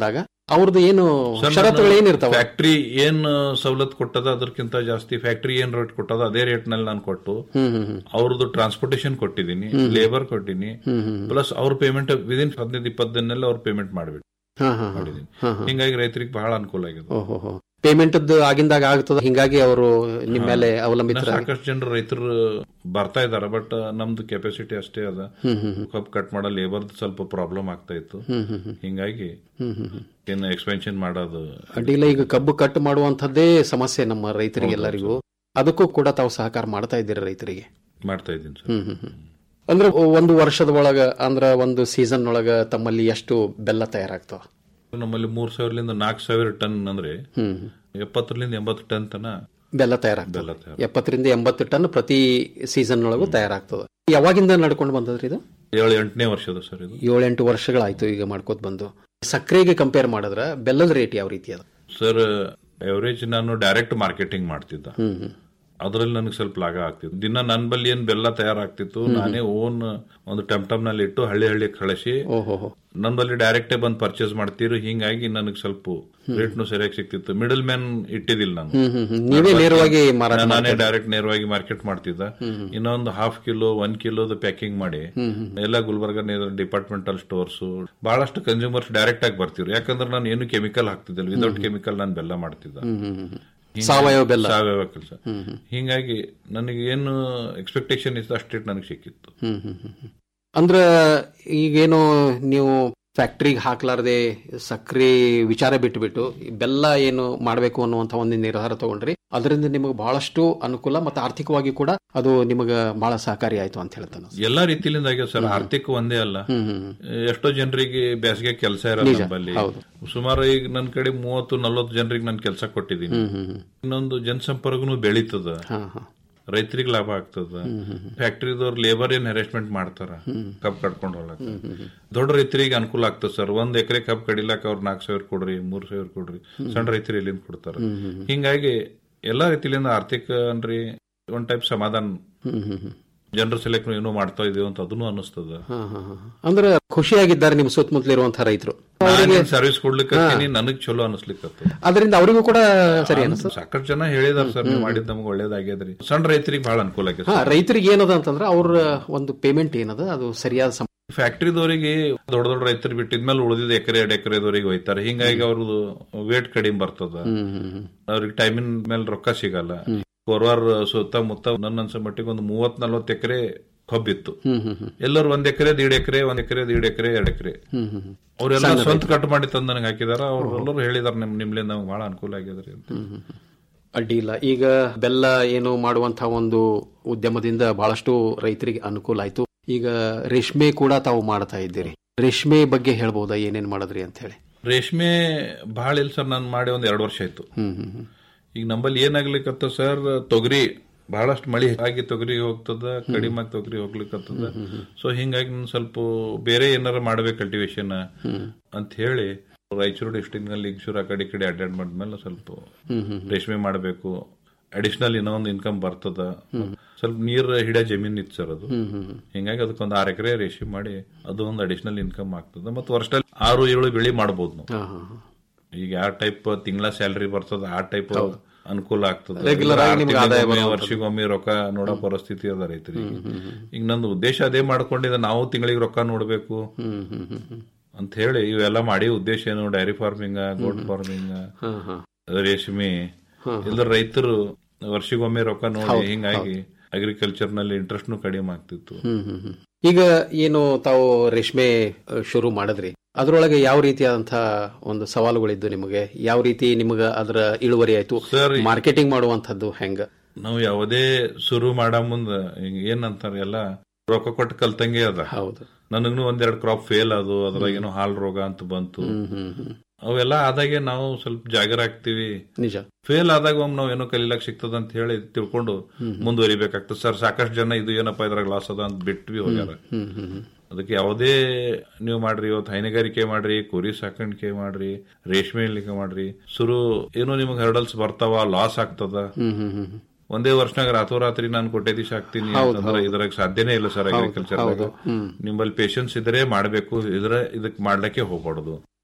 ಅವ್ರದ್ದು ಏನು ಷರತ್ತುಗಳು ಏನಿರ್ತಾವ ಫ್ಯಾಕ್ಟ್ರಿ ಏನ್ ಸವಲತ್ತು ಕೊಟ್ಟದ ಅದಕ್ಕಿಂತ ಜಾಸ್ತಿ ಫ್ಯಾಕ್ಟ್ರಿ ಏನ್ ರೇಟ್ ಕೊಟ್ಟದ ಅದೇ ರೇಟ್ ನಲ್ಲಿ ನಾನು ಕೊಟ್ಟು ಹ್ಮ್ ಹ್ಮ್ ಹ್ಮ್ ಅವ್ರದ್ದು ಟ್ರಾನ್ಸ್ಪೋರ್ಟೇಶನ್ ಕೊಟ್ಟಿದ್ದೀನಿ ಹ್ಮ್. ಲೇಬರ್ ಕೊಟ್ಟಿನಿ ಹ್ಮ್ ಹ್ಮ್ ಹ್ಮ್. ಪ್ಲಸ್ ಅವ್ರ ಪೇಮೆಂಟ್ ವಿದಿನ್ ಹದಿನೈದು ಇಪ್ಪತ್ತು ದಿನದಲ್ಲಿ ಅವ್ರ ಪೇಮೆಂಟ್ ಮಾಡ್ಬಿಟ್ಟು ಹಾ ಹಾ ಹಾ ಮಾಡಿದೀನಿ ಹಾ ಹಾ ಹಿಂಗಾಗಿ ರೈತರಿಗೆ ಬಹಳ ಅನುಕೂಲ ಆಗಿದೆ ಓಹೋ ಪೇಮೆಂಟ್ ಆಗಿಂದಾಗ ಆಗ್ತದ ಹಿಂಗಾಗಿ ಅವರು ನಿಮ್ಮ ಮೇಲೆ ಅವಲಂಬಿತರ ಸಾಕಷ್ಟು ಜನರು ರೈತರು ಬರ್ತಾ ಇದಾರೆ ಬಟ್ ನಮ್ದು ಕೆಪಾಸಿಟಿ ಅಷ್ಟೇ ಅದ ಹ್ಮ್ ಹ್ಮ್ ಹ್ಮ್. ಕಬ್ಬು ಕಟ್ ಮಾಡೋ ಲೇಬರ್ ಸ್ವಲ್ಪ ಪ್ರಾಬ್ಲಮ್ ಆಗ್ತಾ ಇತ್ತು ಹ್ಮ್ ಹ್ಮ್ ಹ್ಮ್. ಹಿಂಗಾಗಿ ಹ್ಮ್ ಹ್ಮ್ ಹ್ಮ್. ಏನು ಎಕ್ಸ್ಪೆನ್ಷನ್ ಮಾಡೋದು ಅಡ್ಡಿಲ್ಲ ಈಗ ಕಬ್ಬು ಕಟ್ ಮಾಡುವಂತದ್ದೇ ಸಮಸ್ಯೆ ನಮ್ಮ ರೈತರಿಗೆ ಎಲ್ಲರಿಗೂ ಅದಕ್ಕೂ ಕೂಡ ತಾವು ಸಹಕಾರ ಮಾಡ್ತಾ ಇದ್ದೀರಿ ರೈತರಿಗೆ ಮಾಡ್ತಾ ಇದ್ದೀನಿ ಸರ್ ಹ್ಮ್ ಹ್ಮ್ ಹ್ಮ್. ಅಂದ್ರೆ ಒಂದು ವರ್ಷದ ಒಳಗ ಅಂದ್ರ ಒಂದು ಸೀಸನ್ ಒಳಗ ತಮ್ಮಲ್ಲಿ ಎಷ್ಟು ಬೆಲ್ಲ ತಯಾರಾಗ್ತಾವ ನಮ್ಮಲ್ಲಿ ಮೂರ್ ಸಾವಿರಲಿಂದ ನಾಲ್ಕು ಸಾವಿರ ಟನ್ ಅಂದ್ರೆ ಹ್ಮ್ ಎಪ್ಪತ್ತರಿಂದ ಎಂಬತ್ತು ಟನ್ ತನ ಬೆಲ್ಲ ತಯಾರಾಗ್ತದೆ ಬೆಲ್ಲ ತಯಾರ ಎಪ್ಪತ್ತರಿಂದ ಎಂಬತ್ತು ಟನ್ ಪ್ರತಿ ಸೀಸನ್ ಒಳಗೂ ತಯಾರಾಗ್ತದೆ ಯಾವಾಗಿಂದ ನಡ್ಕೊಂಡು ಬಂದದ್ರಿ ಇದು ಏಳು ಎಂಟನೇ ವರ್ಷದ ಸರ್ ಇದು ಏಳೆಂಟು ವರ್ಷಗಳಾಯ್ತು ಈಗ ಮಾಡ್ಕೋತ ಬಂದು ಸಕ್ಕರೆಗೆ ಕಂಪೇರ್ ಮಾಡಿದ್ರ ಬೆಲ್ಲದ ರೇಟ್ ಯಾವ ರೀತಿ ಅದ ಸರ್ ಎವರೇಜ್ ನಾನು ಡೈರೆಕ್ಟ್ ಮಾರ್ಕೆಟಿಂಗ್ ಮಾಡ್ತಿದ್ದ ಹ್ಮ್ ಹ್ಮ್ ಅದ್ರಲ್ಲಿ ನನಗೆ ಸ್ವಲ್ಪ ಲಾಗ ಆಗ್ತಿತ್ತು ದಿನ ನನ್ನ ಬಲ್ಲಿ ಏನ್ ಬೆಲ್ಲ ತಯಾರಾಗ್ತಿತ್ತು ಹ್ಮ್. ನಾನೇ ಓನ್ ಒಂದು ಟಮ್ ಟಮ್ ನಲ್ಲಿ ಇಟ್ಟು ಹಳ್ಳಿ ಹಳ್ಳಿ ಕಳಿಸಿ ಓಹೋ ನನ್ನ ಬಲ್ಲಿ ಡೈರೆಕ್ಟೇ ಬಂದು ಪರ್ಚೇಸ್ ಮಾಡ್ತೀರಿ ಹಿಂಗಾಗಿ ನನಗೆ ಸ್ವಲ್ಪ ರೇಟ್ನು ಸರಿಯಾಗಿ ಸಿಕ್ತಿತ್ತು ಮಿಡಲ್ ಮ್ಯಾನ್ ಇಟ್ಟಿದ್ದಿಲ್ಲ ನಾನು ಹ್ಮ್ ಹ್ಮ್ ಹ್ಮ್. ನೀವೇ ನೇರವಾಗಿ ಮಾರಾಟ ನಾನೇ ಮಾಡ್ತಾ ಡೈರೆಕ್ಟ್ ನೇರವಾಗಿ ಮಾರ್ಕೆಟ್ ಮಾಡ್ತಿದ್ದ ಹ್ಮ್ ಹ್ಮ್. ಇನ್ನೊಂದು ಹಾಫ್ ಕಿಲೋ ಒನ್ ಕಿಲೋದ ಪ್ಯಾಕಿಂಗ್ ಮಾಡಿ ಹ್ಮ್ ಹ್ಮ್. ಎಲ್ಲ ಗುಲ್ಬರ್ಗ ಡಿಪಾರ್ಟ್ಮೆಂಟಲ್ ಸ್ಟೋರ್ಸ್ ಬಹಳಷ್ಟು ಕನ್ಸ್ಯೂಮರ್ಸ್ ಡೈರೆಕ್ಟ್ ಆಗಿ ಬರ್ತಿದ್ರು ಯಾಕಂದ್ರೆ ನಾನು ಏನು ಕೆಮಿಕಲ್ ಹಾಕ್ತಿದ್ದಿಲ್ಲ ವಿದೌಟ್ ಕೆಮಿಕಲ್ ನಾನು ಬೆಲ್ಲ ಮಾಡ್ತಿದ್ದ ಹ್ಮ್ ಹ್ಮ್ ಹ್ಮ್. ಹಿಂಗಾಗಿ- ಸಾವಯವ ಬೆಲ್ಲ. ಸಾವಯವ ಕೆಲಸ ಹ್ಮ್ ಹ್ಮ್. ಹಿಂಗಾಗಿ ನನಗೆ ಏನು ಎಕ್ಸ್ಪೆಕ್ಟೇಷನ್ ಇತ್ತು ಅಷ್ಟೇ ನನಗೆ ಸಿಕ್ಕಿತ್ತು ಹ್ಮ್ ಹ್ಮ್ ಹ್ಮ್ ಹ್ಮ್. ಅಂದ್ರ ಈಗೇನು ನೀವು ಫ್ಯಾಕ್ಟ್ರಿಗೆ ಹಾಕ್ಲಾರ್ದೆ ಸಕ್ರೆ ವಿಚಾರ ಬಿಟ್ಟುಬಿಟ್ಟು ಈ ಬೆಲ್ಲ ಏನು ಮಾಡಬೇಕು ಅನ್ನುವಂಥ ಒಂದು ನಿರ್ಧಾರ ತಗೊಂಡ್ರಿ ಅದರಿಂದ ನಿಮಗೆ ಬಹಳಷ್ಟು ಅನುಕೂಲ ಮತ್ತು ಆರ್ಥಿಕವಾಗಿ ಕೂಡ ಅದು ನಿಮಗೆ ಬಹಳ ಸಹಕಾರಿ ಆಯ್ತು ಅಂತ ಹೇಳ್ತಾನೆ ಎಲ್ಲಾ ರೀತಿಲಿಂದ ಆಗ್ಯದ ಸರ್ ಆರ್ಥಿಕ ಒಂದೇ ಅಲ್ಲ ಹ್ಮ್ ಹ್ಮ್ ಎಷ್ಟೋ ಜನರಿಗೆ ಬೇಸಿಗೆ ಕೆಲಸ ಇರಲ್ಲ ನಿಜ, ನಮ್ಮಲ್ಲಿ ಹೌದು. ಸುಮಾರು ಈಗ ನನ್ನ ಕಡೆ ಮೂವತ್ತು ನಲ್ವತ್ತು ಜನರಿಗೆ ನಾನು ಕೆಲಸ ಕೊಟ್ಟಿದ್ದೀನಿ ಹ್ಮ್ ಹ್ಮ್ ಹ್ಮ್. ಇನ್ನೊಂದು ಜನಸಂಪರ್ಕನು ಬೆಳೀತದ ಹಾ ಹಾ ರೈತರಿಗೆ ಲಾಭ ಆಗ್ತದ ಫ್ಯಾಕ್ಟ್ರಿದವ್ರು ಲೇಬರ್ ಏನ್ ಹೆರಾಸ್ಮೆಂಟ್ ಮಾಡ್ತಾರ ಕಬ್ ಕಟ್ಕೊಂಡು ಹೋಗ್ಲಕ್ಕ ದೊಡ್ಡ ರೈತರಿಗೆ ಅನುಕೂಲ ಆಗ್ತದ ಸರ್ ಒಂದ್ ಎಕರೆ ಕಬ್ ಕಡಿಲಾಕ ಅವ್ರ ನಾಲ್ಕು ಸಾವಿರ ಕೊಡ್ರಿ ಮೂರ್ ಸಾವಿರ ಕೊಡ್ರಿ ಸಣ್ಣ ರೈತರು ಎಲ್ಲಿಂದ ಕೊಡ್ತಾರ ಹ್ಮ್ ಹ್ಮ್ ಹ್ಮ್. ಹಿಂಗಾಗಿ ಎಲ್ಲಾ ರೀತಿಲಿಂದ ಆರ್ಥಿಕ ಅನ್ರಿ ಒಂದ್ ಟೈಪ್ ಸಮಾಧಾನ ಹ್ಮ್ ಹ್ಮ್ ಹ್ಮ್. ಜನರ ಸೆಲೆಕ್ಟ್ ಏನೋ ಮಾಡ್ತಾ ಇದೀವಿ ಅಂತ ಅದನ್ನು ಅನಿಸ್ತದ ಹಾ ಹಾ ಹಾ. ಅಂದ್ರೆ ಖುಷಿಯಾಗಿದ್ದಾರೆ ನಿಮ್ಮ ಸುತ್ತಮುತ್ತಲಿರುವಂತಹ ರೈತರು ಸರ್ವಿಸ್ ಕೊಡ್ಲಿಕ್ಕೆ ನನಗ್ ಚಲೋ ಅನಿಸ್ಲಿಕ್ಕೆ ಅದರಿಂದ ಅವರಿಗೂ ಕೂಡ ಸರಿ ಅನಿಸ್ತದೆ ಸಾಕಷ್ಟು ಜನ ಹೇಳಿದಾರ ಸರ್ ನೀವು ಮಾಡಿದ್ ನಮ್ಗೆ ಒಳ್ಳೇದಾಗ್ಯದ್ರಿ ಸಣ್ಣ ರೈತರಿಗೆ ಬಹಳ ಅನುಕೂಲ ಆಗ್ಯದ ಹಾ ರೈತರಿಗೆ ಏನದ ಅಂತಂದ್ರೆ ಅವ್ರ ಒಂದು ಪೇಮೆಂಟ್ ಏನದ ಅದು ಸರಿಯಾದ ಸಮ ಫ್ಯಾಕ್ಟ್ರಿದವರಿಗೆ ದೊಡ್ಡ ದೊಡ್ಡ ರೈತರು ಬಿಟ್ಟಿದ್ಮೇಲೆ ಉಳಿದಿದ ಎಕರೆ ಎರಡು ಎಕರೆದವರಿಗೆ ಹೋಯ್ತಾರೆ ಹಿಂಗಾಗಿ ಅವ್ರದ್ದು ವೇಟ್ ಕಡಿಮೆ ಬರ್ತದ ಹ್ಮ್ ಹ್ಮ್ ಹ್ಮ್. ಅವ್ರಿಗೆ ಟೈಮಿನ ಮೇಲೆ ರೊಕ್ಕ ಸಿಗಲ್ಲ ಕೋರ್ವಾರ್ ಸುತ್ತಮುತ್ತ ನನ್ನ ಅನ್ಸೋ ಮಟ್ಟಿಗೆ ಒಂದು ಮೂವತ್ ನಲ್ವತ್ತು ಎಕರೆ ಕಬ್ಬಿತ್ತು ಹ್ಮ್ ಹ್ಮ್ ಹ್ಮ್. ಎಲ್ಲರೂ ಒಂದ್ ಎಕರೆ ದೀಡ್ ಎಕರೆ ಒಂದ್ ಎಕರೆ ದೀಡ್ ಎಕರೆ ಎರಡ್ ಎಕರೆ ಹ್ಮ್ ಹ್ಮ್ ಹ್ಮ್. ಅವರೆಲ್ಲ ಸಣ್ಣ ಸ್ವಂತ ರೈತರು. ಕಟ್ ಮಾಡಿ ತಂದು ನನಗೆ ಹಾಕಿದಾರ ಅವ್ರೆಲ್ಲರೂ ಹೇಳಿದಾರ ನಿಮ್ ನಿಮ್ಲಿಂದ ನಮ್ಗೆ ಬಹಳ ಅನುಕೂಲ ಆಗ್ಯದ್ರಿ ಅಂತ ಹ್ಮ್ ಹ್ಮ್ ಹ್ಮ್. ಅಡ್ಡಿ ಇಲ್ಲ ಈಗ ಬೆಲ್ಲ ಏನು ಮಾಡುವಂತಹ ಒಂದು ಉದ್ಯಮದಿಂದ ಬಹಳಷ್ಟು ರೈತರಿಗೆ ಅನುಕೂಲ ಆಯ್ತು ಈಗ ರೇಷ್ಮೆ ಕೂಡ ತಾವು ಮಾಡ್ತಾ ಇದ್ದೀರಿ ರೇಷ್ಮೆ ಬಗ್ಗೆ ಹೇಳ್ಬೋದಾ ಏನೇನ್ ಮಾಡಿದ್ರಿ ಅಂತ ಹೇಳಿ ರೇಷ್ಮೆ ಬಹಳ ಇಲ್ಲ ಸರ್ ನಾನು ಮಾಡಿ ಒಂದ್ ಎರಡು ವರ್ಷ ಆಯ್ತು ಹ್ಮ್ ಹ್ಮ್ ಹ್ಮ್. ಈಗ ನಂಬಲ್ಲಿ ಏನಾಗ್ಲಿಕ್ಕತ್ತ ಸರ್ ತೊಗರಿ ಬಹಳಷ್ಟು ಮಳಿ ಆಗಿ ತೊಗರಿ ಹೋಗ್ತದ ಕಡಿಮೆ ಆಗಿ ತೊಗರಿ ಹೋಗ್ಲಿಕ್ಕತ್ತದ ಸೊ ಹಿಂಗಾಗಿ ನಾನು ಸ್ವಲ್ಪ ಬೇರೆ ಏನಾರ ಮಾಡ್ಬೇಕು ಕಲ್ಟಿವೇಶನ್ ಅಂತ ಹೇಳಿ ರಾಯಚೂರು ಡಿಸ್ಟ್ರಿಕ್ಟ್ ನಲ್ಲಿ ಲಿಂಗಸೂರು ಆ ಕಡೆ ಈ ಕಡೆ ಅಡ್ಡಾಡ್ ಮಾಡಿದ್ಮೇಲೆ ಸ್ವಲ್ಪ ಹ್ಮ್ ಹ್ಮ್ ಹ್ಮ್. ರೇಷ್ಮೆ ಮಾಡಬೇಕು ಅಡಿಷನಲ್ ಇನ್ನೊಂದು ಇನ್ಕಮ್ ಬರ್ತದ ಸ್ವಲ್ಪ ನೀರ್ ಹಿಡಿಯೋ ಜಮೀನ್ ಇತ್ತು ಸರ್ ಅದು ಹ್ಮ್ ಹ್ಮ್ ಹ್ಮ್. ಹಿಂಗಾಗಿ ಅದಕ್ಕೊಂದು ಆರು ಎಕರೆ ರೇಷ್ಮೆ ಮಾಡಿ ಅದು ಒಂದು ಅಡಿಷನಲ್ ಇನ್ಕಮ್ ಆಗ್ತದ ಮತ್ತು ವರ್ಷದಲ್ಲಿ ಆರು ಏಳು ಬೆಳೆ ಮಾಡಬಹುದು ನಾವು ಹಾ, ಹಾ, ಹಾ. ಈಗ ಯಾವ ಟೈಪ್ ತಿಂಗಳ ಸ್ಯಾಲರಿ ಬರ್ತದ ಆ ಟೈಪ್ ಹೌದು. ಅನುಕೂಲ ಆಗ್ತದ Regular ಆಗಿ ನಿಮ್ಗೆ ಆದಾಯ ಬರುವಂಥದ್ದು. ವರ್ಷಿಗೊಮ್ಮೆ ರೊಕ್ಕ ನೋಡೋ ಪರಿಸ್ಥಿತಿ ಅದ ರೈತರಿಗೆ ಈಗ ನಂದು ಉದ್ದೇಶ ಅದೇ ಮಾಡ್ಕೊಂಡಿದ್ದ ನಾವು ತಿಂಗಳಿಗೆ ರೊಕ್ಕ ನೋಡ್ಬೇಕು ಹ್ಮ್ ಹ್ಮ್ ಹ್ಮ್ ಹ್ಮ್. ಅಂತ ಹೇಳಿ ಇವೆಲ್ಲ ಮಾಡಿ ಉದ್ದೇಶ ಏನು ಡೈರಿ ಫಾರ್ಮಿಂಗ್ ಗೋಟ್ ಫಾರ್ಮಿಂಗ್ ಹಾ, ಹಾ. ರೇಷ್ಮೆ ಹಾ, ಹಾ. ಇಲ್ಲ ರೈತರು ವರ್ಷಿಗೊಮ್ಮೆ ರೊಕ್ಕ ನೋಡಿ ಹೌದು, ಹಿಂಗಾಗಿ ಅಗ್ರಿಕಲ್ಚರ್ ನಲ್ಲಿ ಇಂಟ್ರೆಸ್ಟ್ ಕಡಿಮೆ ಆಗ್ತಿತ್ತು ಹ್ಮ್ ಹ್ಮ್ ಹ್ಮ್. ಈಗ ಏನು ತಾವು ರೇಷ್ಮೆ ಅಹ್, ಶುರು ಮಾಡಿದ್ರಿ ಅದ್ರೊಳಗೆ ಯಾವ ರೀತಿಯಾದಂತಹ ಒಂದು ಸವಾಲುಗಳಿದ್ದು ನಿಮಗೆ ಯಾವ ರೀತಿ ನಿಮಗೆ ಅದರ ಇಳುವರಿ ಆಯ್ತು ಸರ್ ಮಾರ್ಕೆಟಿಂಗ್ ಮಾಡುವಂತದ್ದು ಹೆಂಗ ನಾವು ಯಾವುದೇ ಶುರು ಮಾಡ ಮುಂದ ಹಿಂಗ್ ಏನಂತಾರ ಎಲ್ಲ ರೊಕ್ಕ ಕೊಟ್ಟು ಕಲ್ತಂಗೆ ಅದ ಹೌದು ನನಗೂ ಒಂದೆರಡು ಕ್ರಾಪ್ ಫೇಲ್ ಅದು ಅದ್ರಾಗ ಏನೋ ಹಾಲ್ ರೋಗ ಅಂತ ಬಂತು ಹ್ಮ್ ಹ್ಮ್ ಹ್ಮ್. ಅವೆಲ್ಲ ಆದಾಗೆ ನಾವು ಸ್ವಲ್ಪ ಜಾಗರ ಆಗ್ತಿವಿ ನಿಜ ಫೇಲ್ ಆದಾಗ ಒಮ್ಮೆ ನಾವು ಏನೋ ಕಲಿಲಕ್ ಸಿಗ್ತದ ಅಂತ ಹೇಳಿ ತಿಳ್ಕೊಂಡು ಮುಂದುವರಿಬೇಕಾಗ್ತದೆ ಸರ್ ಸಾಕಷ್ಟು ಜನ ಇದು ಏನಪ್ಪಾ ಇದ್ರಾಗ ಲಾಸ್ ಅದ ಅಂತ ಬಿಟ್ವಿ ಹೋಗ್ಯಾರ ಹ್ಮ್ ಹ್ಮ್ ಹ್ಮ್. ಅದಕ್ಕೆ ಯಾವುದೇ ನೀವು ಮಾಡ್ರಿ ಇವತ್ತು ಹೈನುಗಾರಿಕೆ ಮಾಡ್ರಿ ಕುರಿ ಸಾಕಾಣಿಕೆ ಮಾಡ್ರಿ ರೇಷ್ಮೆ ಇಲ್ಲಿಕೆ ಮಾಡ್ರಿ ಶುರು ಏನೋ ನಿಮಗೆ ಹರ್ಡಲ್ಸ್ ಬರ್ತಾವ ಲಾಸ್ ಆಗ್ತದ ಹ್ಮ್ ಹ್ಮ್ ಹ್ಮ್ ಹ್ಮ್. ಒಂದೇ ವರ್ಷನಾಗ ರಾತ್ರೋರಾತ್ರಿ ನಾನು ಕೋಟ್ಯಾಧೀಶ ಆಗ್ತೀನಿ ಹೌದು, ಅಂತಂದ್ರೆ ಹೌದು. ಇದ್ರಾಗ ಸಾಧ್ಯನೇ ಇಲ್ಲ ಸರ್ ಹೌದು, ಅಗ್ರಿಕಲ್ಚರ್ ಹೌದು. ಹ್ಮ್. ನಿಮ್ಮಲ್ಲಿ ಪೇಶನ್ಸ್ ಇದ್ರೆ ಮಾಡಬೇಕು ಇದ್ರೆ ಇದಕ್ ಮಾಡ್ಲಿಕ್ಕೆ ಹೋಗ್ಬಾರ್ದು